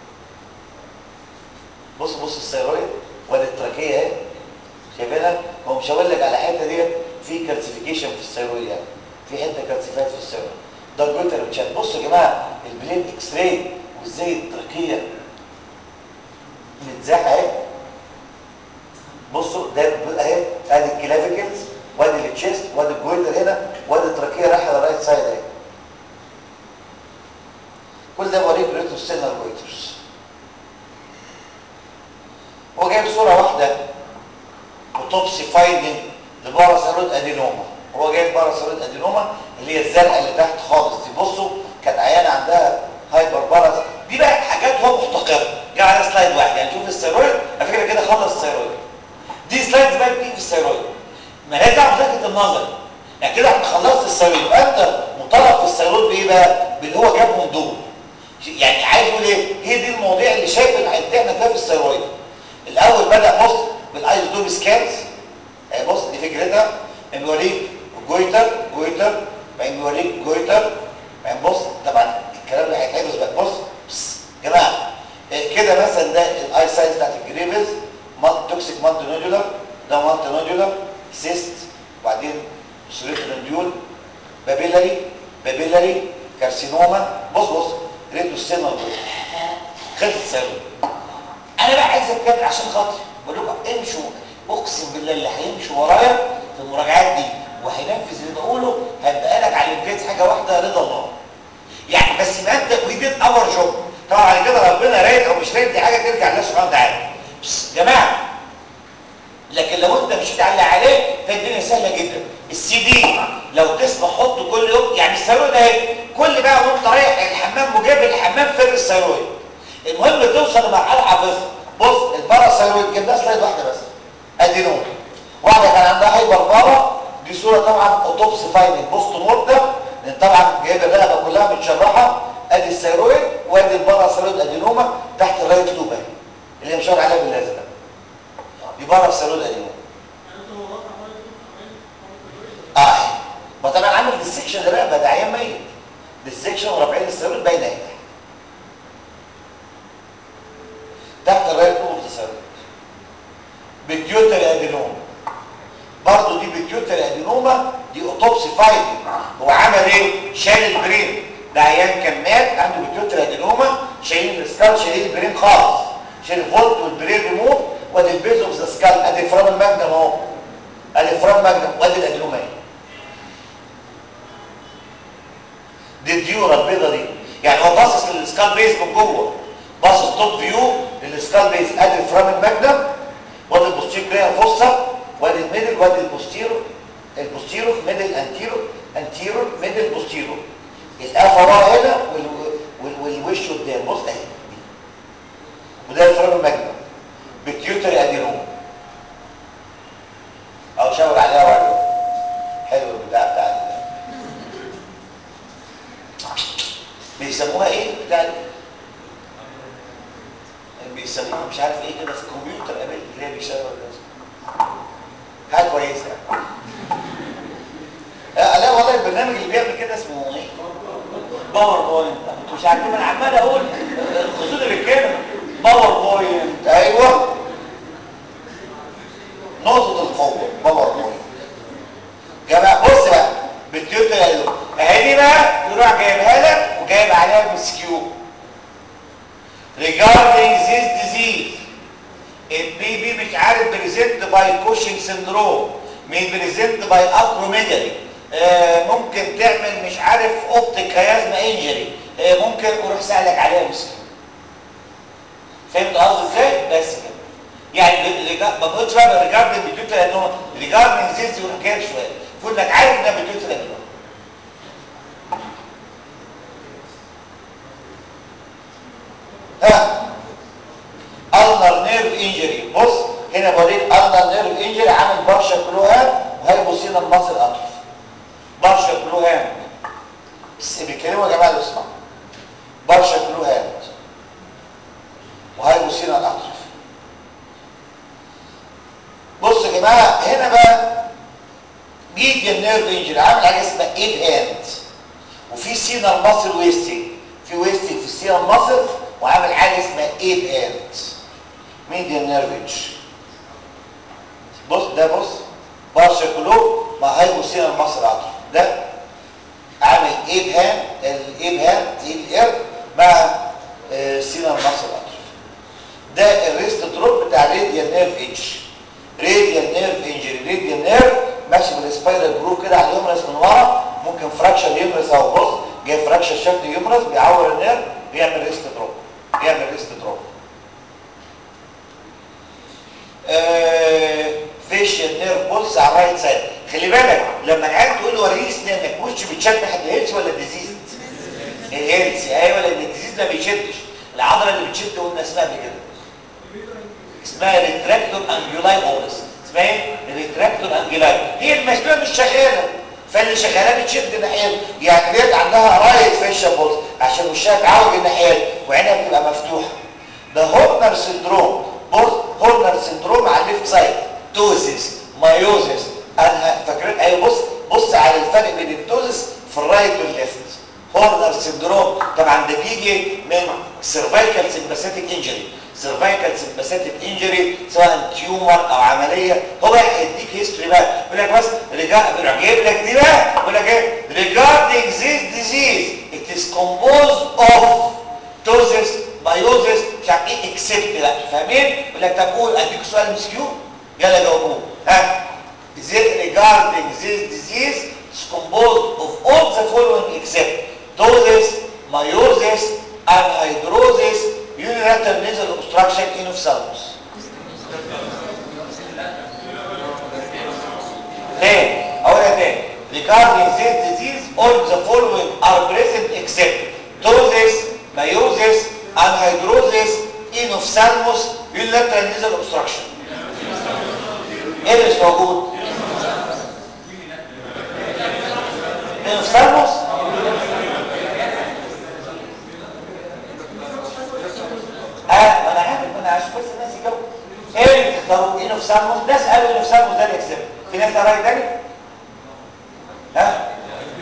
S2: بص بص الثيرويد وادي التراكيه اهي شايفينها هو مش هقول لك على الحته ديت في كالسيفيكيشن في الثيرويد يعني في حته كالسيفايد في الثيرويد ده الجوتر بتشات بصوا يا جماعه البلين اكس راي وازاي التراكيه متزاحه اهي بصوا ده اهي ادي الكلافيكلز وادي التشيست وادي الجويتر هنا وادي التراكيه رايحه للرايت سايد اهي كل ده بوريك ريتروستينال جويترز هو جايب صوره واحده اوتوبسي فايندنج لباراسيرويد ادينوما هو جايب باراسيرويد ادينوما اللي هي الزرقاء اللي تحت خالص دي بصوا كانت عيانه عندها هايبر باراس دي بقى حاجات هو محتقرها جاي على سلايد واحد يعني شوف الثيرويد على فكره كده خلص الثيرويد دي سلايدز بقى بتيجي في الثيرويد ما هي دعوه مذاكره النظر يعني كده احنا خلصت الثيرويد فانت مطالب في الثيرويد بايه بقى باللي هو جابهم دول يعني عايز يقول ايه هي دي المواضيع اللي شايف ان هيمتحنا فيها في الثيرويد الاول بدا بص بالايزودوب سكانز بص دي فكرتها بيوريك جويتر جويتر بعدين بيوريك جويتر بعدين بص طبعا الكلام اللي هيتحفظ بقى بص بص يا جماعه كده مثلا ده الاي سايز بتاعت الجريفز توكسيك مالتي نودولار ده مالتي نودولار سيست وبعدين سوليترنديول بابيلاري بابيلاري كارسينوما بص بص ريتوستينال جويتر خلصت السيروم انا بقى عايزك بجد عشان خاطري بقول لكم امشوا اقسم بالله اللي هيمشي ورايا في المراجعات دي وهينفذ اللي بقوله هيبقى لك على الامتياز حاجه واحده رضا الله يعني بس ما انت وي ديد اور جوب طبعا على كده ربنا رايد او مش رايد دي حاجه ترجع لله سبحانه وتعالى بس يا جماعه لكن لو انت مش هتعلق عليه فالدنيا سهله جدا السي دي لو تسمع حطه كل يوم يعني الثيرويد اهي كل بقى وانت رايح الحمام مجاب الحمام فرق الثيرويد المهم توصل لمرحله حافظها بص الباراثيرويد جبنا سلايد واحده بس ادينوم واحده كان عندها هايبر بارا دي صوره طبعا اوتوبسي فاينل بوست مورتم لان طبعا جايب الرقبه كلها متشرحه ادي الثيرويد وادي الباراثيرويد ادينوما تحت الرايت لوب اهي اللي هي مشاور عليها بالازرق دي باراثيرويد ادينوما اه ما طبعا عامل ديسكشن الرقبه ده عيان ميت ديسكشن ورافعين الثيرويد باينه اهي تحت الرايت لوب الثيرويد بيتيوتري ادينوما برضه دي بيتيوتري ادينوما دي اوتوبسي فايندنج هو عمل ايه شال البرين ده عيان كان مات عنده بيتيوتري ادينوما شايلين السكال شايلين البرين خالص شايل الفولت والبرين ريموف وادي البيز اوف ذا سكال ادي فرام الماجنم اهو ادي فرام ماجنم وادي الادينوما اهي دي الديورا البيضه دي يعني هو باصص للسكال بيز من جوه باصص توب فيو للسكال بيز ادي فرام الماجنم وادي البوستيرو كريا فوسا وادي الميدل وادي البوستيرو البوستيرو ميدل انتيرو انتيرو ميدل بوستيرو القفا ورا هنا وال... وال... والوش قدام بص اهي وده الفرام الماجنم بتيوتري ادينوم او شاور عليها راجل حلو البتاع بتاع ده بيسموها ايه بتاع دي بيسموها مش عارف ايه كده في الكمبيوتر قابلت اللي هي بيشتغل حاجه كويسه لا لا والله البرنامج اللي بيعمل كده اسمه ايه باور بوينت مش عارفين انا عمال اقول خدود الكلمه باور بوينت ايوه نقطه القوه باور بوينت جماعه بص بقى بالتيوتر قال له اهي دي بقى يروح جايبها لك وجايب عليها مسكيو regarding this disease it may be مش عارف بريزنت باي كوشنج سندروم may بريزنت باي acromegaly آه ممكن تعمل مش عارف اوبتيك كيازما انجري آه ممكن اروح سألك عليها مسكين فهمت قصدي ازاي بس كده يعني ريجا- ما بقولش بقى ريجاردنج بيوتيوتال ادنوما ريجاردنج زيز يروح جاي شويه المفروض انك عارف انها بيوتيوتال ادنوما ها النر نيرف انجري بص هنا بوريك النر نيرف انجري عامل برشا كلوهان وهيبوسينا المصل اطرف برشا كلوهان بس بيتكلموا يا جماعه لو اسمعوا برشا كلوهان وهيبوسينا الاطرف بص يا جماعه هنا بقى ميديان نيرف انجري عامل حاجه اسمها ايد هاند وفي سينال ماسل ويستنج في ويستنج في السينال ماسل وعامل حاجه اسمها ايد هاند ميديان نيرف انجري بص ده بص بارشا كلوب مع هايبوسينال ماسل عطر ده عامل ايد هاند الايد هاند ايد اير مع آه، سينال ماسل عطر ده الريست دروب بتاع راديال نيرف انجري راديال نيرف انجري راديال نيرف ماشي بالسبايرال جروب كده على اليومرس من ورا ممكن فراكشر يومرس او بص جاي فراكشر شكل يومرس بيعور النيرف بيعمل ريست دروب بيعمل ريست دروب فيشيال نيرف بولس على الرايت سايد خلي بالك لما العيال تقول له وريني اسنانك وش بتشد ناحيه الهيلث ولا الديزيز الهيلث ايوه لان الديزيز ما بيشدش العضله اللي بتشد قلنا اسمها قبل كده اسمها ريتراكتور انجولاي اورس اسمها ايه ريتراكتور انجولاي هي المسلوله مش شغاله فاللي شغاله بتشد ناحيه يعني ديت عندها رايت فيشيال بولس عشان وشها اتعوج الناحيه وعينها بتبقى مفتوحه ده هورنر سندروم بص هورنر سندروم على الليفت سايد توزيس مايوزيس انا فاكرين ايوه بص بص على الفرق بين التوزيس في الرايت والليفت هورنر سندروم طبعا ده بيجي من سيرفايكال سمباثيك انجري سيرفايكال سمباثيك انجري سواء تيومر او عمليه هو بقى هيديك هيستوري بقى يقول لك بس رجع جايب لك دي بقى يقول لك ايه regarding this disease it is composed of توزيس مايوزيس مش عارف ايه اكسبت بقى فاهمين يقول لك طب قول اديك سؤال ام كيو يلا جاوبوه ها this regarding this disease is composed of all the following except tosis meiosis anhydrosis unilateral nasal obstruction inophthalmos تاني اقولها تاني regarding this disease all the following are present except tosis meiosis anhydrosis inophthalmos unilateral nasal obstruction ايه اللي مش موجود انوفثالموس اه ما انا عارف ما انا عشان بس الناس يجاوبوا ايه اللي تختاروا انوفثالموس ناس قالوا انوفثالموس ده اللي يكسب في ناس قالوا راي تاني ها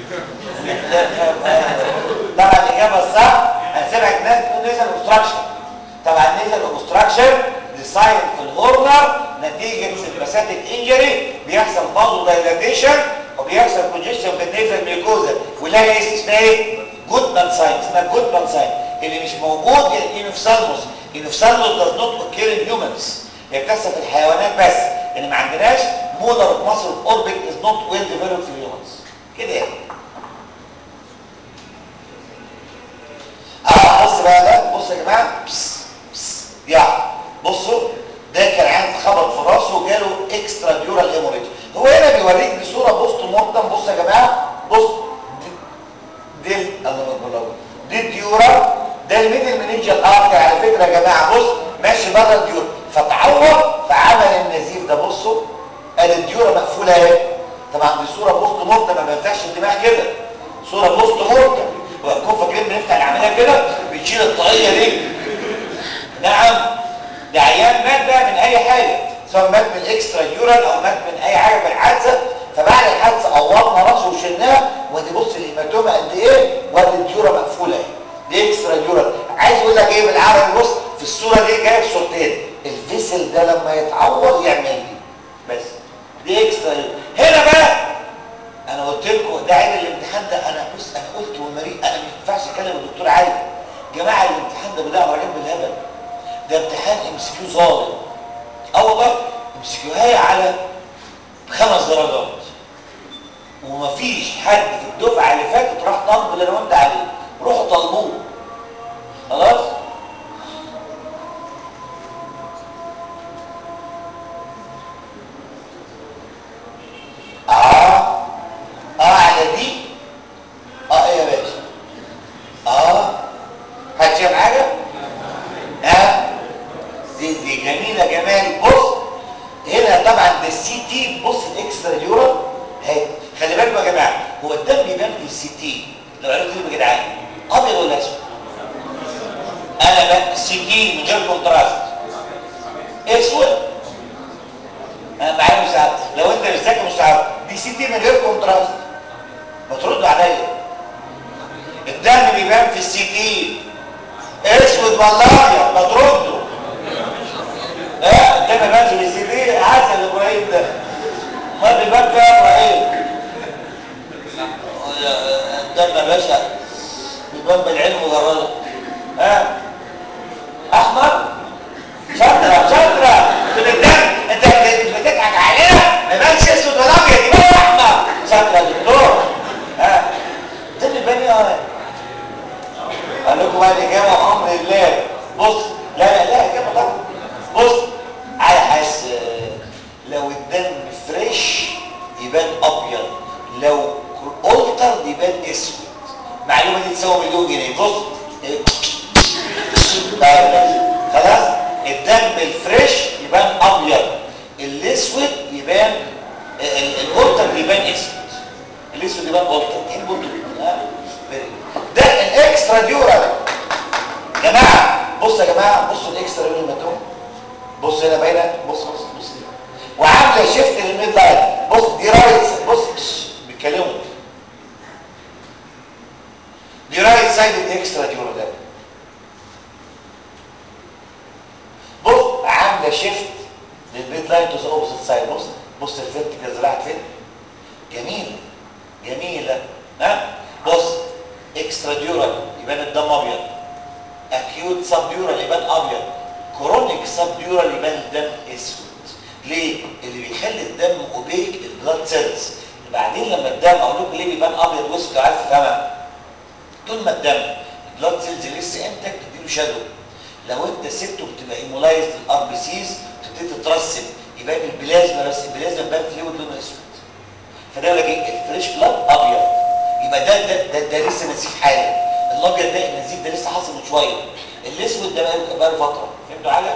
S2: طبعا الاجابه الصح انا سمعت ناس تقول نيزل اوبستراكشن طبعا نيزل اوبستراكشن دي ساين في الهورنر نتيجه سمباثيك انجري بيحصل فازو دايلاتيشن وبيحصل كونجيشن في النيزل ميوكوزا ولا اسمها ايه جودمان ساين اسمها جودمان ساين اللي مش موجود الانوفثالموس الانوفثالموس does not occur in humans هي بتحصل في الحيوانات بس ان ما عندناش مولر مصر اوربت از نوت ويل ديفلوبد في الهيومنز كده يعني اه بص بقى ده بص يا جماعه بس بس يعني بصوا ده كان عنده خبط في راسه وجاله اكسترا ديورال هيموريج هو هنا بيوريك دي صوره بوست مورتم بص يا جماعه بص دي, دي الله اكبر دي الديورا ده الميدل منينجال ارتري على فكره يا جماعه بص ماشي بره الديورا فتعور فعمل النزيف ده بصوا ادي الديورا مقفوله اهي طبعا دي صوره بوست مورتم ما بيفتحش الدماغ كده صوره بوست مورتم وهتكون فاكرين بنفتح العمليه كده بنشيل الطاقيه دي نعم ده عيان مات بقى من اي حاجه سواء مات من اكسترا يورال او مات من اي حاجه في الحادثه فبعد الحادثه قورنا راسه وشلناها وادي بص الهيماتوما قد ايه وادي الديورا مقفوله اهي دي اكسترا يورال عايز اقول لك ايه بالعربي بص في الصوره دي جايه في صورتين الفيسل ده لما يتعور يعمل دي بس دي اكسترا يورال هنا بقى انا قلت لكم ده عيب الامتحان ده انا بص انا قلت والمريء انا ما ينفعش اكلم الدكتور علي جماعه الامتحان ده بيضيع درجات بالهبل ده امتحان ام سي كيو ظالم اه والله ام سي كيو هي على خمس درجات ومفيش حد في الدفعه اللي فاتت راح طالب اللي انا قلت عليه روحوا طالبوه خلاص اهي خلي بالكم يا جماعه هو الدم بيبان في السي تي لو عرفتوا يا جدعان ابيض ولا اسود انا بقى السي تي من غير كونتراست اسود انا معايا مساعد لو انت مش ذاكر مساعد دي سي تي من غير كونتراست ما تردوا عليا الدم بيبان في السي تي اسود ولا ابيض ما تردوا اه الدم بيبان في السي تي عسل ابراهيم ده ما بيبان فيها ابراهيم الدم يا باشا بيبان بالعلم والرضا ها احمر شاطره شاطره من الدم انت مش بتضحك علينا ما يبانش اسود ولا ابيض يبان احمر شاطره يا دكتور ها الدم يبان ايه قال لكم بقى الاجابه وامر الله بص لا لا لا اجابه طبعا بص على حس لو الدم فريش يبان ابيض لو التر يبان اسود المعلومه دي تساوي مليون جنيه بص خلاص الدم الفريش يبان ابيض الاسود يبان الالتر يبان اسود الاسود يبان التر ايه البطل ده الاكسترا ديورال جماعه بص يا جماعه بصوا الاكسترا ديورال ماتوم بص هنا باينه بص بص بص وعامله شيفت للميد لاين بص دي رايت بص بيتكلموا دي رايت سايد الاكسترا ديورال ده بص عامله شيفت للميد لاين تو ذا اوبوزيت سايد بص بص الفيرتيكال زرعت فين جميله جميله ها بص اكسترا ديورال يبان الدم ابيض اكيوت سب ديورال يبان ابيض كرونيك سب ديورال يبان الدم اسود ليه اللي بيخلي الدم اوبيك البلاد سيلز بعدين لما الدم اقول لكم ليه بيبان ابيض واسود عايز تفهمها طول ما الدم البلاد سيلز لسه انتك تديله شادو لو انت سبته بتبقى هيمولايزد الار بي سيز تبتدي تترسب يبان البلازما بس البلازما بان فلويد لونه اسود فده يقول لك ايه الفريش بلاد ابيض يبقى ده ده ده, ده لسه نزيف حالا الابيض ده النزيف ده لسه حاصل من شويه الاسود ده بقى له فتره فهمتوا حاجه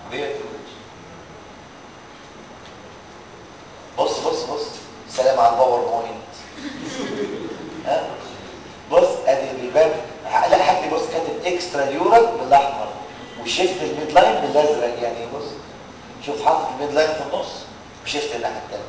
S2: بص بص بص سلام على الباوربوينت ها بص ادي بيبان لا حد بص كاتب اكسترا يورال بالاحمر وشيفت الميد لاين بالازرق يعني بص شوف حاطط الميد لاين في النص وشيفت الناحيه الثانيه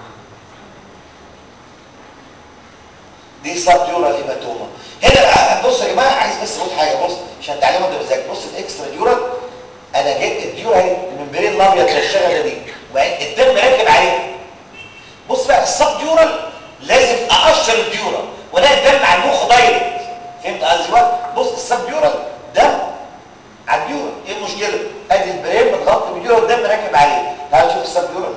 S2: دي سب يورال هيماتوما هنا بقى بص يا جماعه عايز بس اقول حاجه بص عشان تعلموا انت بذاكر بص الاكسترا يورال انا جبت الديورا اهي الممبرين الابيض الشغله دي وبعدين الدم راكب عليه بص بقى السب ديورال لازم اقشر الديورا ولا الدم على المخ دايركت فهمت قصدي بقى بص السب ديورال دم على الديورا ايه المشكله ادي البرين متغطي بالديورا والدم راكب عليه تعال شوف السب ديورال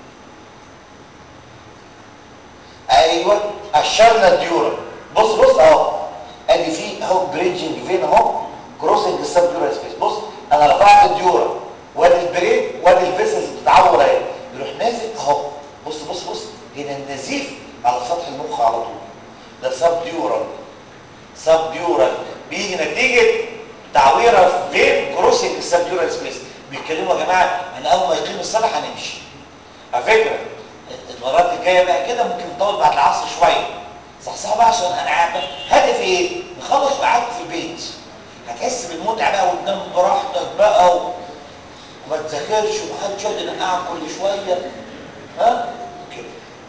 S2: ايوه قشرنا الديورا بص بص اهو ادي فيه اهو بريدجنج فين اهو كروسنج السب ديورال سبيس بص انا رفعت الديورا وادي البرين وادي الفيسلز بتتعور اهي يروح نازل اهو بص بص بص هنا النزيف على سطح المخ على طول ده سب ديورال سب ديورال بيجي نتيجه تعويره فين كروسنج السب ديورال سبيس بيتكلموا يا جماعه ان اول ما يقيم الصلاه هنمشي على فكره المرات الجايه بقى كده ممكن نطول بعد العصر شويه صح صح بقى عشان انا قاعد هدفي ايه نخلص وقعدت في البيت هتحس بالمتعه بقى وتنام براحتك بقى و... وما تذاكرش ومحدش يقعد ينقعك كل شويه ها كده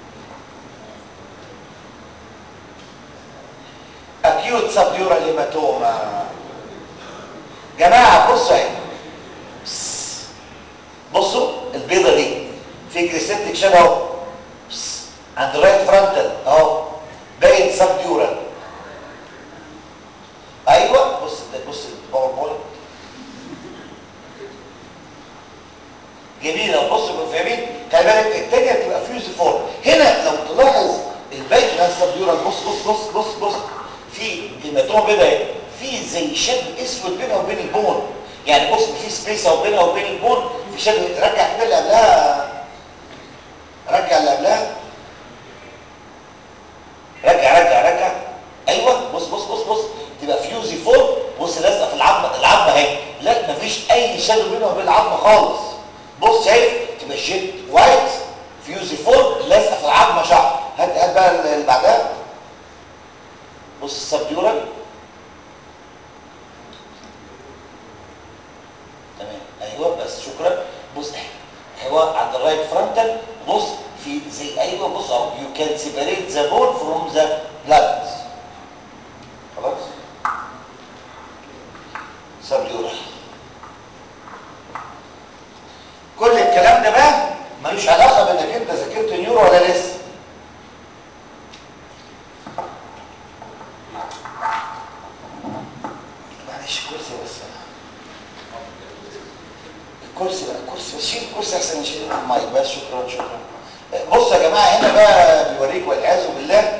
S2: اكيوت سبديورال هيماتوما جماعه بصوا اهي بصوا البيضه دي في كريسنتك شبه اهو عند رايت فرونتال اهو باين سبديورال ايوه بص بص الباوربوينت جميله بص فاهمين خلي بالك الثانيه بتبقى فيوز فور هنا لو تلاحظ الباقي ده السبديورال بص بص بص بص بص في هيماتوما بيضاء اهي في زي شد اسود بينها وبين البون يعني بص في سبيس بينها وبين البون في شد رجع كده اللي قبلها رجع اللي قبلها رجع رجع رجع ايوه بص بص بص بص تبقى فيوزي فور بص لازقه في العظمه العظمه اهي لا مفيش اي شد بينها وبين العظمه خالص بص شايف تبقى شيت وايت فيوزي فور لازقه في العظمه شعر بص السبيورال تمام ايوه بس شكرا بص هو عند الرايت فرونتال بص في زي ايوه بص اهو يو كان سيبريت ذا بول فروم ذا بلاد خلاص سبيورال كل الكلام ده بقى ملوش علاقه بانك انت ذاكرت نيورو ولا لسه معلش كرسي بس الكرسي بقى الكرسي بس شيل الكرسي احسن نشيل المايك بس شكرا شكرا بصوا يا جماعه هنا بقى بيوريك والعياذ بالله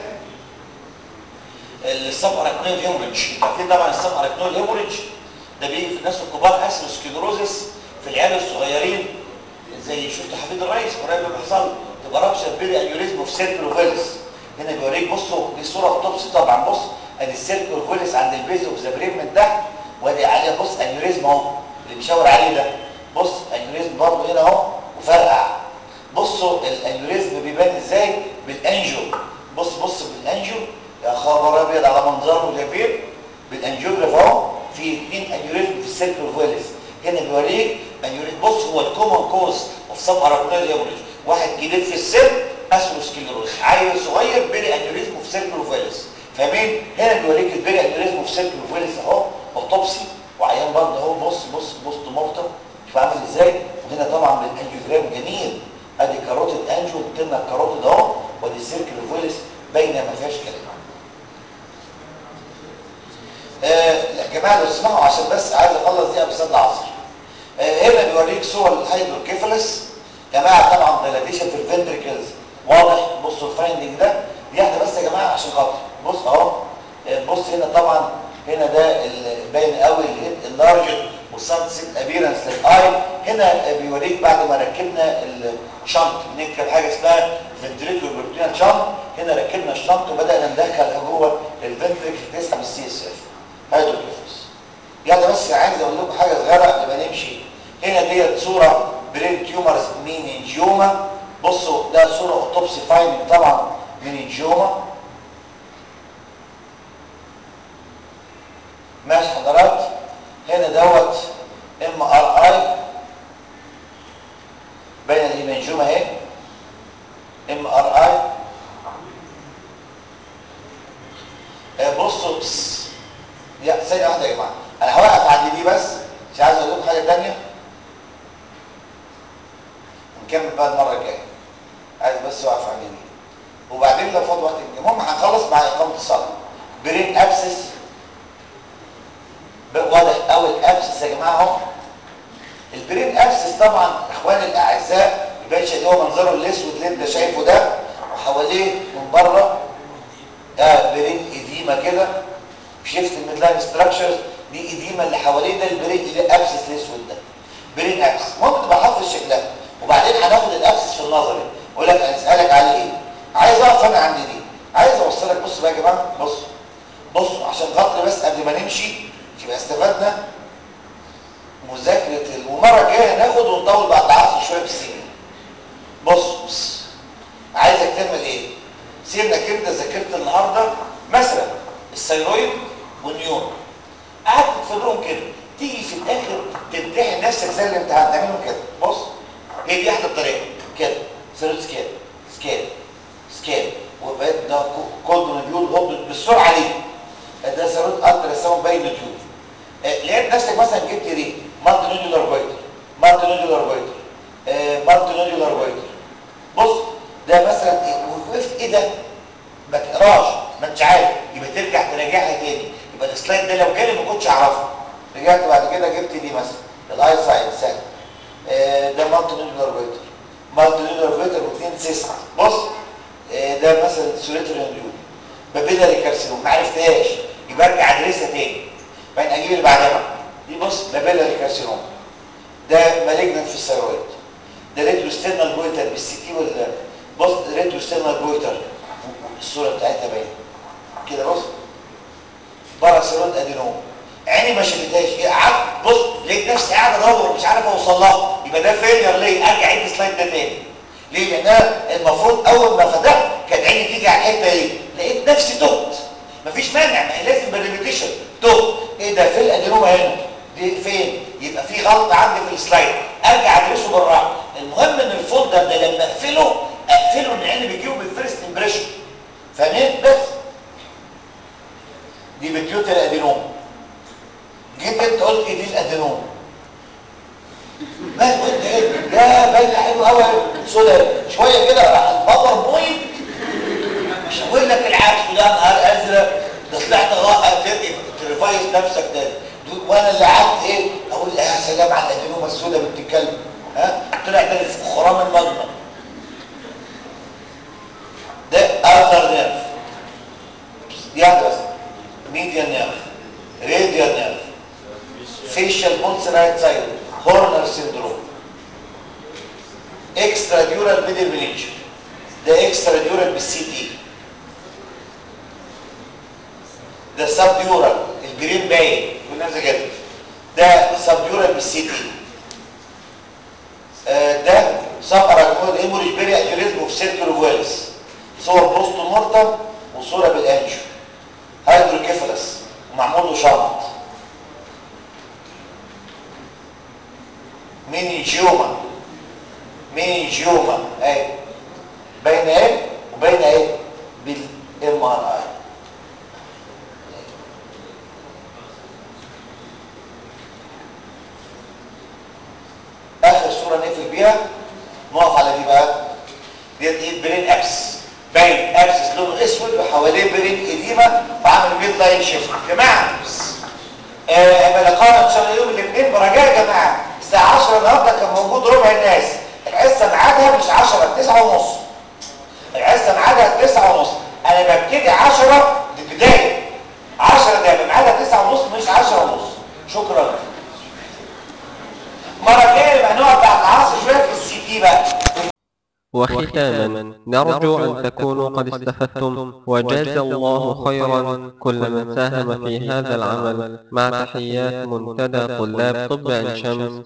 S2: السب اراكنويد هيموريدج عارفين طبعا السب اراكنويد هيموريدج ده بيجي في الناس الكبار اسروسكليروزس في العيال الصغيرين زي شفت حفيد الرئيس قريب اللي حصل تبقى رابشه بيري انيوريزم في سيركل وفيلس هنا بيوريك بصوا دي صوره اوتوبسي طبعا بص ادي السيركل وفيلس عند البيز اوف ذا برين من تحت وادي عليها بص انيوريزم اهو اللي بيشاور عليه ده بص انيوريزم برضه هنا اهو وفرقع بصوا الانيوريزم بيبان ازاي بالانجو بص بص بالانجو يا خبر ابيض على منظره جميل بالانجيوجراف اهو في اثنين انيوريزم في السيركل فويلس هنا بيوريك انيوريزم بص هو الكومن كوز اوف سب اراكنويد هيموريج واحد جديد في السن اسروسكليروز عيل صغير بيري انيوريزم في سيركل فويلس فاهمين هنا بيوريك البيري انيوريزم في سيركل فويلس اهو اوتوبسي وعيان برضه اهو بص بص بص مورتر شوف عامل ازاي وهنا طبعا بالانجيوجرام جميل ادي كاروتيد انجو بتمنع الكاروتيد اهو وادي السيركل فويلس باينه ما فيهاش كلام آه يا جماعه لو تسمعوا عشان بس عايز اخلص دي قبل صلاه العصر آه هنا بيوريك صور الهيدروكيفالس يا جماعه طبعا ديلاتيشن في الفنتريكلز واضح بصوا الفايندنج ده دي واحده بس يا جماعه عشان خاطر بص اهو آه بص هنا طبعا هنا ده باين قوي الهيد اللارجر والسانسيت ابيرنس للاي هنا بيوريك بعد ما ركبنا الشنط بنركب حاجه اسمها فنتريكولار بروتينال شنط هنا ركبنا الشنط وبدانا ندخل جوه الفنتريكل تسحب السي اس اف هيدروكيفالس يلا بس عايز اقول لكم حاجه صغيره قبل ما نمشي هنا ديت صوره برين تيومرز مينينجيوما بصوا ده صوره اوتوبسي فايندنج طبعا مينينجيوما ماشي حضرات هنا دوت ام ار اي بين الهيمنجوما اهي ام ار اي بصوا يا ثانيه واحده يا جماعه انا هوقف عند دي بس مش عايز اقول لكم حاجه ثانيه نكمل بقى المره الجايه عايز بس اوقف عند دي وبعدين لو فاض وقت المهم هنخلص مع اقامه الصلاه برين ابسس واضح قوي الابسس يا جماعه اهو البرين ابسس طبعا اخواني الاعزاء الباشا اللي هو منظره الاسود اللي انت شايفه ده وحواليه من بره ده برين اديمه كده شفت الميدلاين ستراكشرز دي اديمه اللي حواليه ده البرين الابسس الاسود ده برين ابسس المهم تبقى حافظ شكلها وبعدين هناخد الابسس في النظري اقول لك هنسالك على ايه عايز اقف انا عند دي عايز اوصلك بص بقى يا جماعه بص بصوا عشان خاطر بس قبل ما نمشي يبقى استفدنا مذاكره المره الجايه هناخد ونطول بعد العصر شويه في السنين بص, بص عايزك تعمل ايه سيبنك انت ذاكرت النهارده مثلا الثيرويد والنيورو قعدت تفرقهم كده تيجي في الاخر تمتحن نفسك زي الامتحان تعملهم كده بص هي دي احلى طريقه كده ثيرويد سكيل سكيل سكيل وبقيت ده كولد نوديول هوب بالسرعه دي ده ثيرويد الترا ساوند باين نوديول لقيت نفسك مثلا جبت دي مالتي نوديولار فايتر مالتي نوديولار فايتر مالتي نوديولار فايتر بص ده مثلا وقفت ايه ده ما تقراش ما انتش عارف يبقى ترجع تراجعها تاني يبقى السلايد ده لو جالي ما كنتش اعرفه رجعت بعد كده جبت دي مثلا الاي سايد سهل آه ده مالتي نوديولار فايتر مالتي نوديولار فايتر واثنين سيست بص آه ده مثلا سوليتري نوديول بابيلاري كارسينوم ما عرفتهاش يبقى ارجع ادرسها تاني بعدين اجيب اللي بعدها دي بص بابيلاري كارسينوم ده مالجنت في الثيرويد ده ريتروستيرنال جويتر بالسي تي ولا بص ريتروستيرنال جويتر الصوره بتاعتها باينه كده بص باراسيرويد ادينوم عيني ما شافتهاش قعدت بص لقيت نفسي قاعد ادور مش عارف اوصل لها يبقى ده فيلير ليه ارجع عيد السلايد ده تاني ليه لان انا المفروض اول ما فتحت كانت عيني تيجي على الحته دي لقيت نفسي تهت مفيش مانع ما هي لازم بالريبيتيشن تو ايه ده في الادينوما هنا دي فين يبقى في غلط عندي في السلايد ارجع ادرسه بالراحه المهم ان الفولدر ده لما اقفله اقفله ان عيني بيجيبه بالفيرست امبريشن فاهمين بس دي بتيوتر ادينوما جيت انت قلت ايه دي الادينوما بس قلت ايه يا باينه حلو قوي سودا شويه كده راح الباور بوينت مش هقول لك العكس وده نهار ازرق ده طلعت غاء تريفايز نفسك تاني وانا اللي قعدت ايه اقول يا سلام على الادينوما السوداء بتتكلم ها طلع ده خرام المجمع ده اثر نيرف دي واحده بس ميديان نيرف راديال نيرف فيشال بولس رايت سايد هورنر سيندروم اكسترا ديورال ميدل مينيتشر ده اكسترا ديورال بالسي تي ده سب ديورال الجرين باين كنا زي كده ده سب ديورال بالسي تي آه ده سب اراكنويد هيموريج بيري اكيوريزم اوف سيركل فويلس صور بوست مورتم وصوره بالانجو هيدروكيفالس ومعمول له شنط مينيجيوما مينيجيوما اهي باينه اهي وباينه اهي بالام ار اي اخر صوره نقفل بيها نقف على دي بقى ديت ايه برين ابس باين ابسس لونه اسود وحواليه برين اديمه وعامل ميد لاين شيفت يا جماعه آه يبقى لقاءنا ان شاء الله يوم الاثنين برجاء يا جماعه الساعه 10 النهارده كان موجود ربع الناس الحصه ميعادها مش 10 9 ونص الحصه ميعادها 9 ونص انا ببتدي 10 دي بدايه 10 ده يبقى ميعادها 9 ونص مش 10 ونص شكرا المره الجايه يبقى نقعد بعد العصر شويه في السي تي بقى
S1: وختاما نرجو أن تكونوا قد استفدتم وجاز الله خيرا كل من ساهم في هذا العمل مع تحيات منتدى طلاب طب عين شمس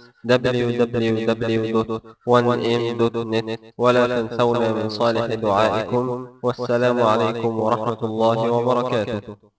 S1: www.1m.net ولا تنسونا من صالح دعائكم والسلام عليكم ورحمة الله وبركاته